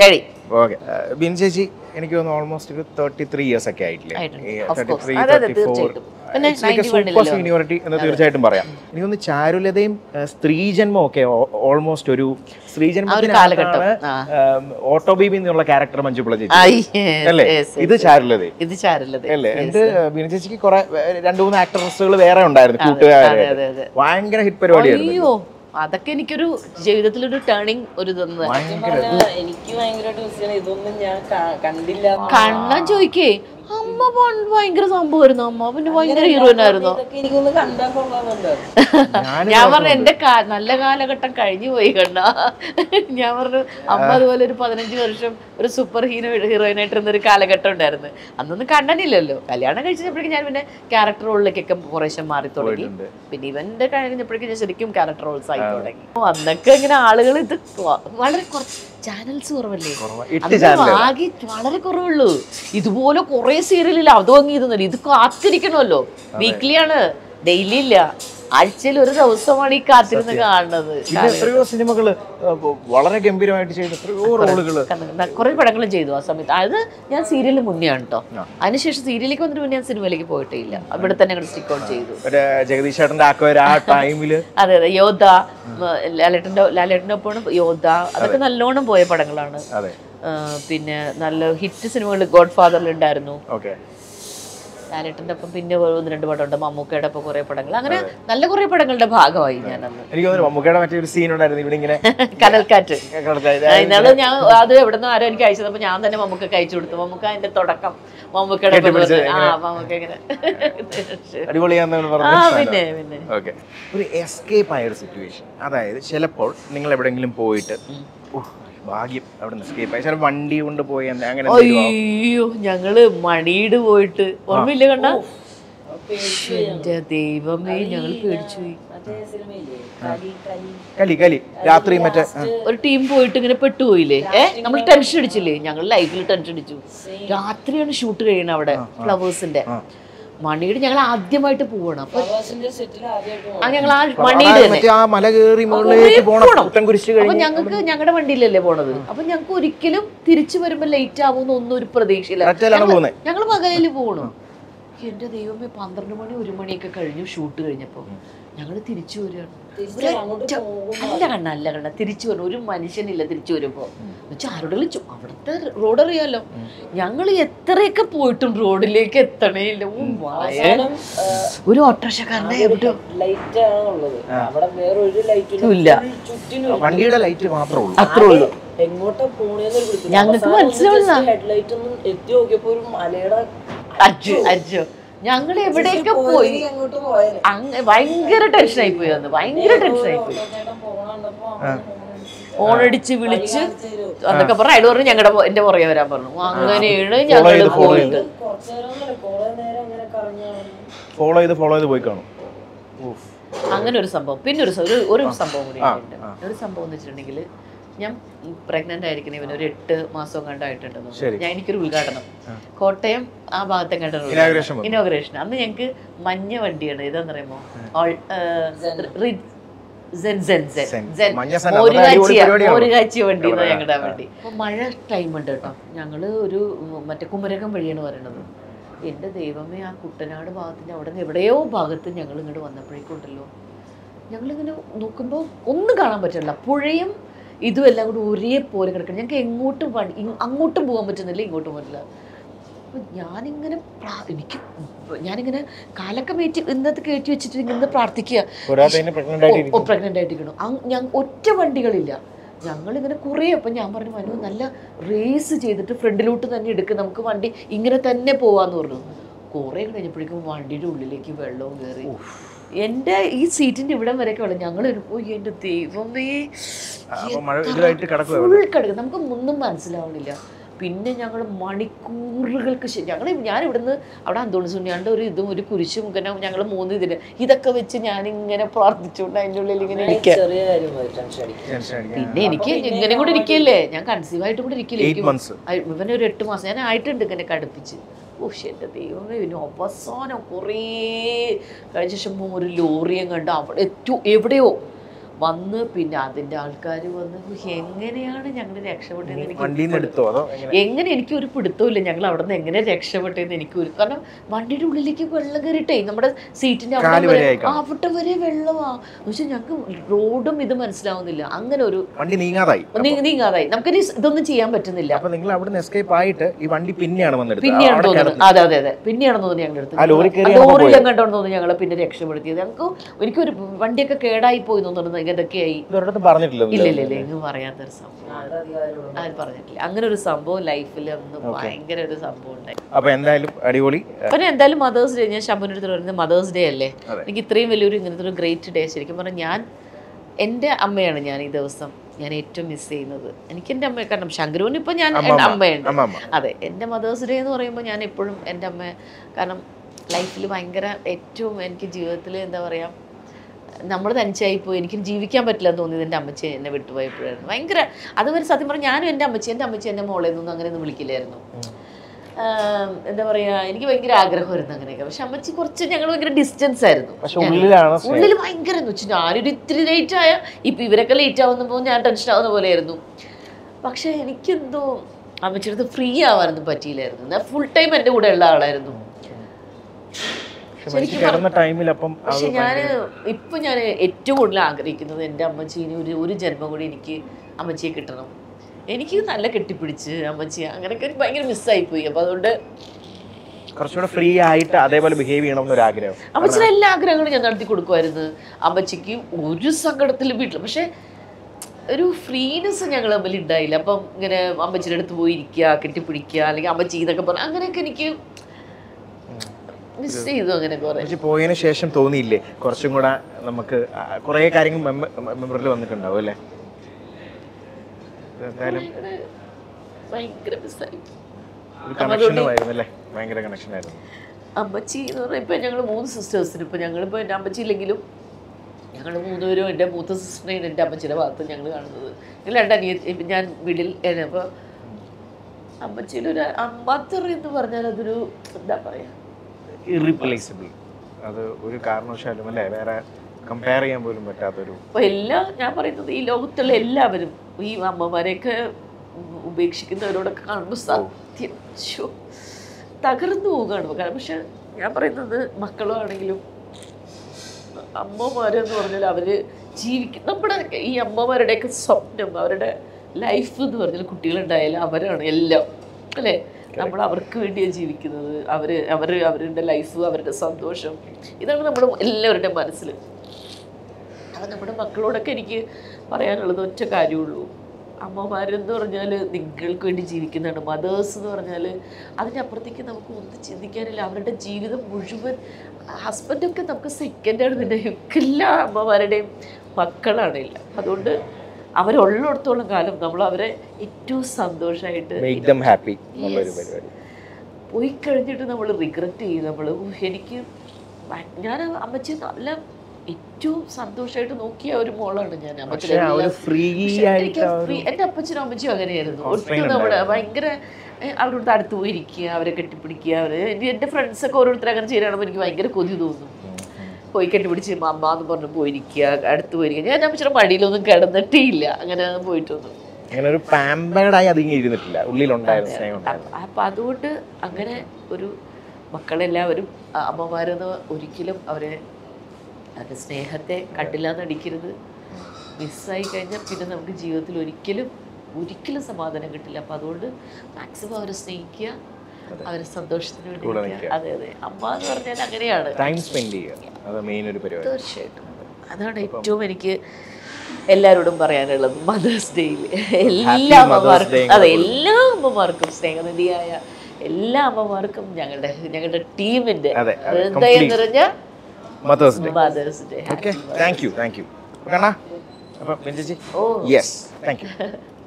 ഓക്കെ ബിൻ ചേച്ചി എനിക്ക് തോന്നുന്നു ഓൾമോസ്റ്റ് ഒരു തേർട്ടി ത്രീ ഇയേഴ്സ് ഒക്കെ ആയിട്ടില്ലേ ആയിട്ടുണ്ട്. Of course. അതെ, അതെ, തീർച്ചയായിട്ടും. പിന്നെ 91 സൂപ്പർ സീനിയോറിറ്റി എന്ന് തീർച്ചയായിട്ടും പറയാം എനിക്ക് തോന്നുന്നു ചാരുലതയും ആ, സ്ത്രീജന്മം ഒക്കെ ഓൾമോസ്റ്റ് ഒരു കാലഘട്ടം. ആ. ഓട്ടോ ബീബി എന്നുള്ള ക്യാരക്ടർ മഞ്ജുപിള്ള ചേച്ചി ആയി, yes, അല്ലേ yes, ഇത് ചാരുലതയും ഇത് ചാരല്ലത് അല്ലേ എന്റെ ബിന ചേച്ചിക്ക് കുറെ രണ്ടു മൂന്ന് ആക്ട്രസുകൾ വേറെ ഉണ്ടായിരുന്നു അതെ കൂട്ടുകാരെ അതെ അതെ ഭയങ്കര ഹിറ്റ് പരിപാടിയായിരുന്നു അയ്യോ അതൊക്കെ എനിക്കൊരു ജീവിതത്തിലൊരു ടേണിങ് ഒരു തന്നത് പറഞ്ഞാ എനിക്ക് ഭയങ്കരമായിട്ട് മിസ് ചെയ്യണം ഇതൊന്നും ഞാൻ കാ- കണ്ടില്ല കണ്ണൻ ചോദിക്കേ അമ്മ പണ്ട് ഭയങ്കര സംഭവമായിരുന്നു അമ്മ പിന്നെ ഭയങ്കര ഹീറോയിൻ ആയിരുന്നു ഇതൊക്കെ എനിക്കൊന്ന് കണ്ടാൽ കൊള്ളാമെന്നുണ്ട് ഞാൻ ഞാൻ പറഞ്ഞു എന്റെ കാ- നല്ല കാലഘട്ടം കഴിഞ്ഞു പോയി കണ്ട ഞാൻ പറഞ്ഞു അമ്മ അതുപോലെ ഒരു പതിനഞ്ച് വർഷം ഒരു സൂപ്പർ ഹീറോ ഹീറോയിൻ ആയിട്ടിരുന്ന ഒരു കാലഘട്ടം ഉണ്ടായിരുന്നു അന്നൊന്നും കണ്ടനില്ലല്ലോ കല്യാണം കഴിച്ചപ്പോഴേക്കും ഞാൻ പിന്നെ ക്യാരക്ടർ റോളിലേക്കൊക്കെ കുറേശ്ശെ മാറി തുടങ്ങി പോയിട്ടുണ്ട്. പിന്നെ ഇവന്റെ കഴിഞ്ഞപ്പോഴേക്കും ഞാൻ ശരിക്കും ക്യാരക്ടർ റോൾസ് ആയി തുടങ്ങി അപ്പൊ അന്നൊക്കെ ഇങ്ങനെ ആളുകൾ ഇത് വ- വളരെ കുറച്ച് ചാനൽസ് കുറവല്ലേ കുറവാ. എട്ട് അന്ന് ചാനൽ ആകെ വളരെ കുറവുള്ളൂ ഇതുപോലെ കുറെ സീരിയലിൽ അത് വാങ്ങിയതൊന്നുമില്ല ഇത് കാത്തിരിക്കണമല്ലോ വീക്ക്ലി ആണ് ഡെയിലി ഇല്ല ആഴ്ചയിൽ ഒരു ദിവസമാണ് ഈ കാത്തിരുന്ന് കാണുന്നത് ഇത് എത്രയോ സിനിമകള് ആ, വളരെ ഗംഭീരമായിട്ട് ചെയ്ത എത്രയോ റോളുകള് കുറെ പടങ്ങളും ചെയ്തു ആ സമയത്ത് അത് ഞാൻ സീരിയലിന് മുന്നെയാണ് കേട്ടോ ആ. അതിനുശേഷം സീരിയലിലേക്ക് വന്നിട്ട് പിന്നെ ഞാൻ സിനിമയിലേക്ക് പോയിട്ടേ ഇല്ല അവിടെ തന്നെ അങ്ങോട്ട് സ്റ്റിക്ക് ഔട്ട് ചെയ്തു ഒരു ജഗദീഷ് ചേട്ടന്റെ ആക്കവർ ആ ടൈമില് അതെ അതെ യോദ്ധ ഉം, ലാലേട്ടൻ്റെ ലാലേട്ടൻ്റെ ഒപ്പം യോദ്ധ അതൊക്കെ നല്ലോണം പോയ പടങ്ങളാണ് അതെ ആ, പിന്നെ നല്ല ഹിറ്റ് സിനിമകൾ ഗോഡ് ഫാദറിൽ ഉണ്ടായിരുന്നു ഓക്കെ ലാലേട്ടൻ്റെ ഒപ്പം പിന്നെ ഒന്ന് രണ്ട് പടമുണ്ട് മമ്മൂക്കയുടെ ഒപ്പം കുറെ പടങ്ങൾ അങ്ങനെ നല്ല കുറെ പടങ്ങളുടെ ഭാഗമായി ഞാൻ അന്ന് എനിക്ക് തോന്നുന്നു മമ്മൂക്കയുടെ മറ്റേ ഒരു സീൻ ഉണ്ടായിരുന്നു ഇവിടെ ഇങ്ങനെ കനൽക്കാറ്റ് കിടക്കാതെ. ആ, ഇന്നാള് ഞാൻ അത് എവിടെ നിന്ന് ആരോ എനിക്ക് അയച്ചത് അപ്പൊ ഞാൻ തന്നെ മമ്മൂക്ക അയച്ചു കൊടുത്തു മമ്മൂക്ക അതിന്റെ തുടക്കം മമ്മൂക്കയുടെ ഒപ്പം കെട്ടിപ്പിടിച്ച് വന്ന് ആ മമ്മൂക്ക ഇങ്ങനെ അടിപൊളിയാന്ന് ആ പറഞ്ഞു പിന്നെ പിന്നെ ഓക്കെ ഒരു എസ്കേപ്പ് ആയ ഒരു സിറ്റുവേഷൻ അതായത് ചിലപ്പോൾ നിങ്ങൾ എവിടെയെങ്കിലും പോയിട്ട് ഉഹ്, ഭാഗ്യം അവിടെ നിന്ന് എസ്കേപ്പ് ആയി ചിലപ്പോൾ വണ്ടി കൊണ്ട് പോയി എന്ന് അങ്ങനെ എന്തെങ്കിലും ആവും. അയ്യോ ഞങ്ങള് മണിയുടെ പോയിട്ട് ഓർമ്മയില്ല കണ്ട എന്റെ ദൈവമേ ഞങ്ങൾ പേടിച്ചു പോയി മറ്റേ സിനിമയില്ലേ കളി കളി കലി കലി രാത്രി മറ്റേ ആ, ഒരു ടീം പോയിട്ട് ഇങ്ങനെ പെട്ടുപോയില്ലേ ഏ നമ്മൾ ടെൻഷൻ അടിച്ചില്ലേ ഞങ്ങൾ ലൈഫിൽ ടെൻഷൻ അടിച്ചു രാത്രിയാണ് ഷൂട്ട് കഴിയണത് അവിടെ ഫ്ലവേഴ്സിന്റെ ആ. മണിയുടെ ഞങ്ങൾ ആദ്യമായിട്ട് പോവണം അപ്പൊ പ്രവാസിന്റെ സെറ്റിൽ ആദ്യമായിട്ട് ആ ഞങ്ങൾ ആ ആ, മണിയുടെ തന്നെ മറ്റേ ആ മല കയറി മുകളിലേക്ക് പോണ പോണം. പുത്തൻ കുരിശ് അപ്പൊ കഴിഞ്ഞ് ഞങ്ങൾക്ക് ഞങ്ങളുടെ വണ്ടിയിലല്ലേ പോണത് അപ്പൊ ഞങ്ങൾക്ക് ഒരിക്കലും തിരിച്ചു വരുമ്പോ ലേറ്റ് ആവുമെന്ന് ഒന്നും ഒരു പ്രതീക്ഷയില്ല ഒറ്റയിലാണ് പോകുന്നത് ഞങ്ങൾ പകലിൽ പോകണം എന്റെ ദൈവമേ പന്ത്രണ്ട് മണി ഒരു മണിയൊക്കെ കഴിഞ്ഞു ഷൂട്ട് കഴിഞ്ഞപ്പോ ഞങ്ങൾ തിരിച്ചു വരികയാണ് തിരിച്ച് അങ്ങോട്ട് ഒരൊറ്റ- പോകുമ്പോ അല്ല കണ്ണ അല്ല കണ്ണ തിരിച്ചു വരണം ഒരു മനുഷ്യനില്ല തിരിച്ചു വരുമ്പോ എന്നുവെച്ചാൽ ആരോട് വിളിച്ചു അവിടുത്തെ റോഡ് അറിയാലോ ഞങ്ങൾ എത്രയൊക്കെ പോയിട്ടും റോഡിലേക്ക് എത്തണേ ഇല്ല ഓ, മായ. അവസാനം ഒരു ഓട്ടോറിക്ഷക്കാരനെ എവിടെ ലൈറ്റ് ആണുള്ളത് അവിടെ വേറെ ഒരു ലൈറ്റും ഇല്ല. ചുറ്റിനും വണ്ടിയുടെ ലൈറ്റ് മാത്രമേ ഉള്ളൂ അത്രേ ഉള്ളൂ എങ്ങോട്ടാ പോണേന്ന് പിടിച്ചില്ല ഞങ്ങൾക്ക് മനസ്സിലാവില്ല. ഹെഡ്ലൈറ്റ് ഒന്നും എത്തി നോക്കിയപ്പോ ഒരു മലയുടെ അജ്ജു അജ്ജു ഞങ്ങൾ എവിടെയൊക്കെ പോയി അങ്ങോട്ട് പോയത് അങ്ങ് ഭയങ്കര ടെൻഷനായി പോയി അന്ന് ഭയങ്കര ടെൻഷനായി പോയി ചേട്ടൻ പോണണ്ടപ്പോ ഓണടിച്ച് വിളിച്ച് അതൊക്കെ പറഞ്ഞു അയാൾ പറഞ്ഞു ഞങ്ങളുടെ എന്റെ പുറകെ വരാൻ പറഞ്ഞു അങ്ങനെയാണ് ഞങ്ങൾ ചെയ്ത് follow പോയിട്ട് കുറച്ചു നേരം ഒന്നുമില്ല, കുറെ നേരം അങ്ങനെ കറങ്ങി നടന്നു. ഫോളോ ചെയ്ത് ഫോളോ ചെയ്ത് പോയി കാണും ഊഫ്. അങ്ങനെ ഒരു സംഭവം പിന്നെ ഒരു സ- ഒരു ഒരു സംഭവം കൂടി ആ, ഉണ്ട് ആ. ഒരു സംഭവം എന്ന് വെച്ചിട്ടുണ്ടെങ്കിൽ ഞാൻ പ്രഗ്നന്റ് ആയിരിക്കണ ഇവന് ഒരു എട്ട് മാസം കണ്ടായിട്ടുണ്ടെന്ന് ശരി. ഞാൻ എനിക്കൊരു ഉദ്ഘാടനം കോട്ടയം ആ ഭാഗത്തെ Inauguration വന്നു. ഇനോഗ്രേഷൻ അന്ന് ഞങ്ങൾക്ക് മഞ്ഞ വണ്ടിയാണ് ഇതെന്ന് പറയുമ്പോ ഓൾ സെൻ സെൻ സെൻ സെൻ. സെൻ മഞ്ഞ സെൻ. മോര് അത് അടിപൊളി കാച്ചിയ പരിപാടിയാണ്. മോര് കാച്ചിയ വണ്ടി ഇവിടെ, ഞങ്ങളുടെ ആ. വണ്ടി അപ്പൊ മഴ ടൈം ഉണ്ട് കേട്ടോ ഞങ്ങള് ഒരു ഉം, മറ്റേ കുമരകം വഴിയാണ് പറയണത് എന്റെ ദൈവമേ ആ കുട്ടനാട് ഭാഗത്തിന്റെ അവിടെ നിന്ന് എവിടെയോ ഭാഗത്ത് ഞങ്ങൾ ഇങ്ങോട്ട് വന്നപ്പോഴേക്കുണ്ടല്ലോ ഞങ്ങളിങ്ങനെ നോക്കുമ്പോൾ ഒന്നും കാണാൻ പറ്റില്ല പുഴയും ഇതും എല്ലാം കൂടി ഒരേപോലെ കിടക്കണം ഞങ്ങൾക്ക് എങ്ങോട്ടും വണ്ടി ഇങ് അങ്ങോട്ടും പോകാൻ പറ്റുന്നില്ല ഇങ്ങോട്ടും പറ്റില്ല അപ്പൊ ഞാനിങ്ങനെ പ്രാ- എനിക്ക് ഞാനിങ്ങനെ കാലൊക്കെ മേറ്റി ഇന്നത്തെ കയറ്റി വെച്ചിട്ട് ഇങ്ങനെ പ്രാർത്ഥിക്കുക പോരാത്തതിന് pregnant ആയിട്ടിരിക്കും. പ്രഗ്നന്റ് ആയിട്ടിരിക്കണം അങ് ഞാൻ ഒറ്റ വണ്ടികളില്ല ഞങ്ങളിങ്ങനെ കുറേ അപ്പം ഞാൻ പറഞ്ഞു മനു നല്ല റേസ് ചെയ്തിട്ട് ഫ്രണ്ടിലോട്ട് തന്നെ എടുക്കുക നമുക്ക് വണ്ടി ഇങ്ങനെ തന്നെ പോവാന്ന് പറഞ്ഞു കുറേ കഴിഞ്ഞപ്പോഴേക്കും വണ്ടിയുടെ ഉള്ളിലേക്ക് വെള്ളവും കയറി എൻ്റെ ഈ സീറ്റിന്റെ ഇവിടം വരെയൊക്കെ വെള്ളം ഞങ്ങൾ പോയി എൻ്റെ ദൈവമേ അപ്പൊ മഴ ഇതുമായിട്ട് കിടക്കുക ഫുൾ കിടക്കും നമുക്ക് ഒന്നും മനസ്സിലാവണില്ല പിന്നെ ഞങ്ങൾ മണിക്കൂറുകൾക്ക് ശേ- ഞങ്ങൾ ഞാൻ ഇവിടുന്ന് അവിടെ അന്തോണി സുണ്യാണ്ട് ഒരു ഇതും ഒരു കുരിശും ഇങ്ങനെ ഞങ്ങൾ മൂന്ന് ഇതിന് ഇതൊക്കെ വെച്ച് ഞാനിങ്ങനെ പ്രാർത്ഥിച്ചുകൊണ്ട് അതിൻ്റെ ഉള്ളിൽ ഇങ്ങനെ ഇരിക്കുക ചെറിയ കാര്യം മതി ടെൻഷൻ അടിക്കും ടെൻഷൻ അടിക്കാൻ. പിന്നെ എനിക്ക് ഇങ്ങനെ കൂടെ ഇരിക്കല്ലേ ഞാൻ കൺസീവ് ആയിട്ട് കൂടെ ഇരിക്കില്ല Eight എനിക്ക് months. ആ- ഇവന് ഒരു എട്ട് മാസം ഞാൻ ആയിട്ടുണ്ട് ഇങ്ങനെ കടുപ്പിച്ച് ഓ എൻ്റെ ദൈവമേ പിന്നെ അവസാനം കുറേ കഴിഞ്ഞ ശേഷം ഒരു ലോറിയും കണ്ട് അവിടെ ഏറ്റവും എവിടെയോ വന്ന് പിന്നെ അതിൻ്റെ ആൾക്കാർ വന്ന് "ഉഹ്, എങ്ങനെയാണ് ഞങ്ങൾ രക്ഷപ്പെട്ടതെന്ന് എനിക്ക് വണ്ടിയിൽ നിന്ന് എടുത്തോ അതോ എങ്ങനെ എങ്ങനെ എനിക്ക് ഒരു പിടുത്തമില്ല ഞങ്ങൾ അവിടെ നിന്ന് എങ്ങനെ രക്ഷപ്പെട്ടെന്ന് എനിക്ക് ഒരു കാരണം വണ്ടിയുടെ ഉള്ളിലേക്ക് വെള്ളം കയറിയിട്ടേ നമ്മുടെ സീറ്റിന്റെ അവിടെ കാല് വരെ വരെ ആയി കാണും. അവിടെ വരെ വെള്ളമാ പക്ഷെ ഞങ്ങൾക്ക് റോഡും ഇത് മനസ്സിലാവുന്നില്ല അങ്ങനെ ഒരു വണ്ടി നീങ്ങാതായി നീ- നീങ്ങാതായി നമുക്കിനി ഇതൊന്നും ചെയ്യാൻ പറ്റുന്നില്ല അപ്പൊ നിങ്ങൾ അവിടെ നിന്ന് എസ്കേപ്പ് ആയിട്ട് ഈ വണ്ടി പിന്നെയാണ് വന്നെടുത്തത് പിന്നെയാണ് അവിടെ തോന്നുന്നത് കിടന്ന് അതെ അതെ അതെ പിന്നെയാണ് തോന്നുന്നത് ഞങ്ങളുടെ ആ ലോറി അടുത്ത് കയറി അങ്ങ് ലോറിയിലും കണ്ടോണ്ട് തോന്നുന്നു ഞങ്ങളെ പിന്നെ രക്ഷപ്പെടുത്തിയത് ഞങ്ങൾക്ക് എനിക്കൊരു വണ്ടിയൊക്കെ കേടായി പോയി തോന്നുന്നു ഇതൊക്കെയായി ഇതൊരിടത്തും പറഞ്ഞിട്ടില്ല ഇല്ല ഇല്ല ഇല്ല എങ്ങും പറയാത്തൊരു സംഭവം അത് പറഞ്ഞിട്ടില്ല അങ്ങനെ ഒരു സംഭവം ലൈഫിൽ അന്ന് ഭയങ്കര ഒരു സംഭവം ഉണ്ടായി അപ്പൊ എന്തായാലും അടിപൊളി പിന്നെ എന്തായാലും മദേഴ്സ് ഡേ ഞാൻ ശമ്പുവിൻ്റെ അടുത്ത് പറയുന്നത് മദേഴ്സ് ഡേ അല്ലേ അതെ. എനിക്ക് ഇത്രയും വലിയൊരു ഇങ്ങനത്തെ ഒരു ഗ്രേറ്റ് ഡേ ശരിക്കും പറഞ്ഞാൽ ഞാൻ എൻ്റെ അമ്മയാണ് ഞാൻ ഈ ദിവസം ഞാൻ ഏറ്റവും മിസ് ചെയ്യുന്നത് എനിക്ക് എൻ്റെ അമ്മയെ കാരണം ശങ്കരുവിന് ഇപ്പം ഞാൻ എൻ്റെ അമ്മയുണ്ട് അമ്മ അമ്മ അതെ എൻ്റെ മദേഴ്സ് ഡേ എന്ന് പറയുമ്പോൾ ഞാൻ എപ്പോഴും എൻ്റെ അമ്മ കാരണം ലൈഫിൽ ഭയങ്കര ഏറ്റവും എനിക്ക് ജീവിതത്തിൽ എന്താ പറയുക നമ്മൾ തനിച്ചായിപ്പോയി എനിക്ക് ജീവിക്കാൻ പറ്റില്ല എന്ന് തോന്നിയത് എൻ്റെ അമ്മച്ചി എന്നെ വിട്ടുപോയപ്പോഴായിരുന്നു ഭയങ്കര അതുവരെ സത്യം പറഞ്ഞാൽ ഞാനും എൻ്റെ അമ്മച്ചി എൻ്റെ അമ്മച്ചി എൻ്റെ മോളെ ഒന്നും അങ്ങനെ ഒന്നും വിളിക്കില്ലായിരുന്നു ആം, എന്താ പറയുക എനിക്ക് ഭയങ്കര ആഗ്രഹമായിരുന്നു അങ്ങനെയൊക്കെ പക്ഷെ അമ്മച്ചി കുറച്ച് ഞങ്ങൾ ഭയങ്കര ഡിസ്റ്റൻസ് ആയിരുന്നു പക്ഷെ ഉള്ളിലാണ് സ്നേഹം. ഉള്ളിൽ ഭയങ്കര എന്ന് വെച്ചാൽ ഞാനൊരു ഇത്തിരി ലേറ്റ് ആയ ഇപ്പം ഇവരൊക്കെ ലേറ്റ് ആവുന്നപ്പോൾ ഞാൻ ടെൻഷൻ ആവുന്ന പോലെയായിരുന്നു പക്ഷെ എനിക്കെന്തോ അമ്മച്ചിയുടെ അടുത്ത് ഫ്രീ ആവാനൊന്നും പറ്റിയില്ലായിരുന്നു എന്നാൽ ഫുൾ ടൈം എൻ്റെ കൂടെ ഉള്ള ആളായിരുന്നു പക്ഷെ മനുഷ്യ കിടന്ന ടൈമിൽ അപ്പം അത് പക്ഷെ ഞാൻ ഇപ്പം ഞാൻ ഏറ്റവും കൂടുതൽ ആഗ്രഹിക്കുന്നത് എൻ്റെ അമ്മച്ചീനെ ഒരു ഒരു ജന്മം കൂടി എനിക്ക് അമ്മച്ചിയെ കിട്ടണം എനിക്ക് നല്ല കെട്ടിപ്പിടിച്ച് അമ്മച്ചി അങ്ങനെയൊക്കെ എനിക്ക് ഭയങ്കര മിസ്സായി പോയി അപ്പോൾ അതുകൊണ്ട് കുറച്ചുകൂടെ ഫ്രീ ആയിട്ട് അതേപോലെ ബിഹേവ് ചെയ്യണം എന്നൊരു ആഗ്രഹം അമ്മച്ചിയുടെ എല്ലാ ആഗ്രഹങ്ങളും ഞാൻ നടത്തി കൊടുക്കുമായിരുന്നു അമ്മച്ചിക്ക് ഒരു സങ്കടത്തിലും വീട്ടിൽ പക്ഷെ ഒരു ഫ്രീനെസ് ഞങ്ങൾ തമ്മിൽ ഉണ്ടായില്ല അപ്പം ഇങ്ങനെ അമ്മച്ചിയുടെ അടുത്ത് പോയി ഇരിക്കുക കെട്ടിപ്പിടിക്കുക അല്ലെങ്കിൽ അമ്മച്ചി എന്നൊക്കെ പറഞ്ഞ അങ്ങനെയൊക്കെ എനിക്ക് മിസ് ചെയ്തു അങ്ങനെ കുറെ പക്ഷെ പോയതിനു ശേഷം തോന്നിയില്ലേ കുറച്ചും കൂടെ നമുക്ക് കുറേ കാര്യങ്ങൾ മെമ്മറിൽ വന്നിട്ടുണ്ടാവും അല്ലേ എന്തായാലും ഭയങ്കര മിസ്സായി ഒരു കണക്ഷനുമായിരുന്നു അല്ലേ ഭയങ്കര കണക്ഷൻ ആയിരുന്നു അമ്മച്ചി എന്ന് പറഞ്ഞാൽ ഇപ്പം ഞങ്ങൾ മൂന്ന് സിസ്റ്റേഴ്സിന് ഇപ്പം ഞങ്ങളിപ്പോൾ എൻ്റെ അമ്മച്ചി ഇല്ലെങ്കിലും ഞങ്ങൾ മൂന്നുപേരും എൻ്റെ മൂത്ത സിസ്റ്ററിനെയും എൻ്റെ അമ്മച്ചിയുടെ ഭാഗത്ത് ഞങ്ങൾ കാണുന്നത് ഞങ്ങൾ രണ്ട് അനിയ ഇപ്പം ഞാൻ വീട്ടിൽ അപ്പോൾ അമ്മച്ചിയുടെ ഒരു മദർ എന്ന് പറഞ്ഞാൽ അതൊരു എന്താ പറയുക ഇറിപ്ലേസിബിൾ അത് ഒരു കാരണവശാലും അല്ലേ വേറെ കമ്പയർ ചെയ്യാൻ പോലും പറ്റാത്തൊരു അപ്പോൾ എല്ലാ ഞാൻ പറയുന്നത് ഈ ലോകത്തുള്ള എല്ലാവരും ഈ അമ്മമാരെയൊക്കെ ഉപേക്ഷിക്കുന്നവരോടൊക്കെ കാണുമ്പോൾ സത്യം ശോ, തകർന്നു പോവുകയാണ് കാരണം പക്ഷെ ഞാൻ പറയുന്നത് മക്കളും ആണെങ്കിലും അമ്മമാരെന്ന് പറഞ്ഞാൽ അവര് ജീവിക്കും നമ്മുടെ ഈ അമ്മമാരുടെയൊക്കെ സ്വപ്നം അവരുടെ ലൈഫ് എന്ന് പറഞ്ഞാൽ കുട്ടികളുണ്ടായാലും അവരാണ് എല്ലാം അല്ലേ നമ്മൾ അവർക്ക് വേണ്ടിയാണ് ജീവിക്കുന്നത് അവർ അവർ അവരുടെ ലൈഫ് അവരുടെ സന്തോഷം ഇതാണ് നമ്മുടെ എല്ലാവരുടെയും മനസ്സിൽ അത് നമ്മുടെ മക്കളോടൊക്കെ എനിക്ക് പറയാനുള്ളത് ഒറ്റ കാര്യമുള്ളൂ അമ്മമാരെന്ന് പറഞ്ഞാൽ നിങ്ങൾക്ക് വേണ്ടി ജീവിക്കുന്നതാണ് മദേഴ്സ് എന്ന് പറഞ്ഞാൽ അതിനപ്പുറത്തേക്ക് നമുക്ക് ഒന്നും ചിന്തിക്കാനില്ല അവരുടെ ജീവിതം മുഴുവൻ ഹസ്ബൻഡൊക്കെ നമുക്ക് സെക്കൻഡാണ് പിന്നെ എല്ലാ അമ്മമാരുടെയും മക്കളാണില്ല അതുകൊണ്ട് അവരുള്ളിടത്തോളം കാലം നമ്മൾ അവരെ ഏറ്റവും സന്തോഷമായിട്ട് മേക്ക് ദം ഹാപ്പി എന്നുള്ളൊരു പരിപാടി പോയി കഴിഞ്ഞിട്ട് നമ്മൾ റിഗ്രറ്റ് ചെയ്യും നമ്മൾ എനിക്ക് ഭ- ഞാൻ അമ്മച്ചി നല്ല ഏറ്റവും സന്തോഷമായിട്ട് നോക്കിയ ഒരു മോളാണ് ഞാൻ പക്ഷെ ആ ഒരു ഫ്രീ ആയിട്ട് ആ ഒരു എൻ്റെ അപ്പച്ചനും അമ്മച്ചിയും അങ്ങനെയായിരുന്നു Constraint ഒട്ടും നമ്മുടെ ഭയങ്കര ഏഹ്, അവരുടെ അടുത്ത് പോയിരിക്കുക അവരെ കെട്ടിപ്പിടിക്കുക അവർ എൻ്റെ ഫ്രണ്ട്സൊക്കെ ഓരോരുത്തർ അങ്ങനെ ചെയ്യാനാകുമ്പോൾ എനിക്ക് ഭയങ്കര കൊതി തോന്നും പോയി കെട്ടിപ്പിടിച്ച് അമ്മ എന്ന് പറഞ്ഞ് പോയിരിക്കുക അടുത്ത് പോയിരിക്കുക ഞാൻ അമ്മച്ചിയുടെ മടിയിലൊന്നും കിടന്നിട്ടേ ഇല്ല അങ്ങനെ പോയിട്ടൊന്നും അങ്ങനെ ഒരു പാമ്പേർഡായി അതിങ്ങനെ ഇരുന്നിട്ടില്ല ഉള്ളിലുണ്ടായിരുന്ന സ്നേഹം ഉണ്ടായിരുന്നു അപ്പം അതുകൊണ്ട് അങ്ങനെ ഒരു മക്കളെല്ലാവരും അ- അമ്മമാരെന്ന് ഒരിക്കലും അവരെ അവരുടെ സ്നേഹത്തെ കണ്ടില്ല എന്നടിക്കരുത് മിസ്സായി കഴിഞ്ഞാൽ പിന്നെ നമുക്ക് ജീവിതത്തിൽ ഒരിക്കലും ഒരിക്കലും സമാധാനം കിട്ടില്ല അപ്പം അതുകൊണ്ട് മാക്സിമം അവരെ സ്നേഹിക്കുക അവരെ സന്തോഷത്തിന് വേണ്ടി കൂടെ നിൽക്കുക. നിൽക്കുക. അതെ അതെ അമ്മ എന്ന് പറഞ്ഞാൽ അങ്ങനെയാണ് ടൈം സ്പെൻഡ് ചെയ്യുക അത് മെയിൻ ഒരു പരിപാടി തീർച്ചയായിട്ടും അതാണ് ഏറ്റവും എനിക്ക് എല്ലാവരോടും പറയാനുള്ളത് മദേഴ്സ് ഡേയിൽ എല്ലാ Mother's അമ്മമാർക്കും Day അതെ എല്ലാ അമ്മമാർക്കും സ്നേഹനിധിയായ എല്ലാ അമ്മമാർക്കും ഞങ്ങളുടെ ഞങ്ങളുടെ ടീമിന്റെ അതെ, അതെ, ഹൃദയം നിറഞ്ഞ mother's day mother's day okay thank you thank you കാണാ അപ്പം ബെഞ്ചി ഓ യെസ് താങ്ക് യു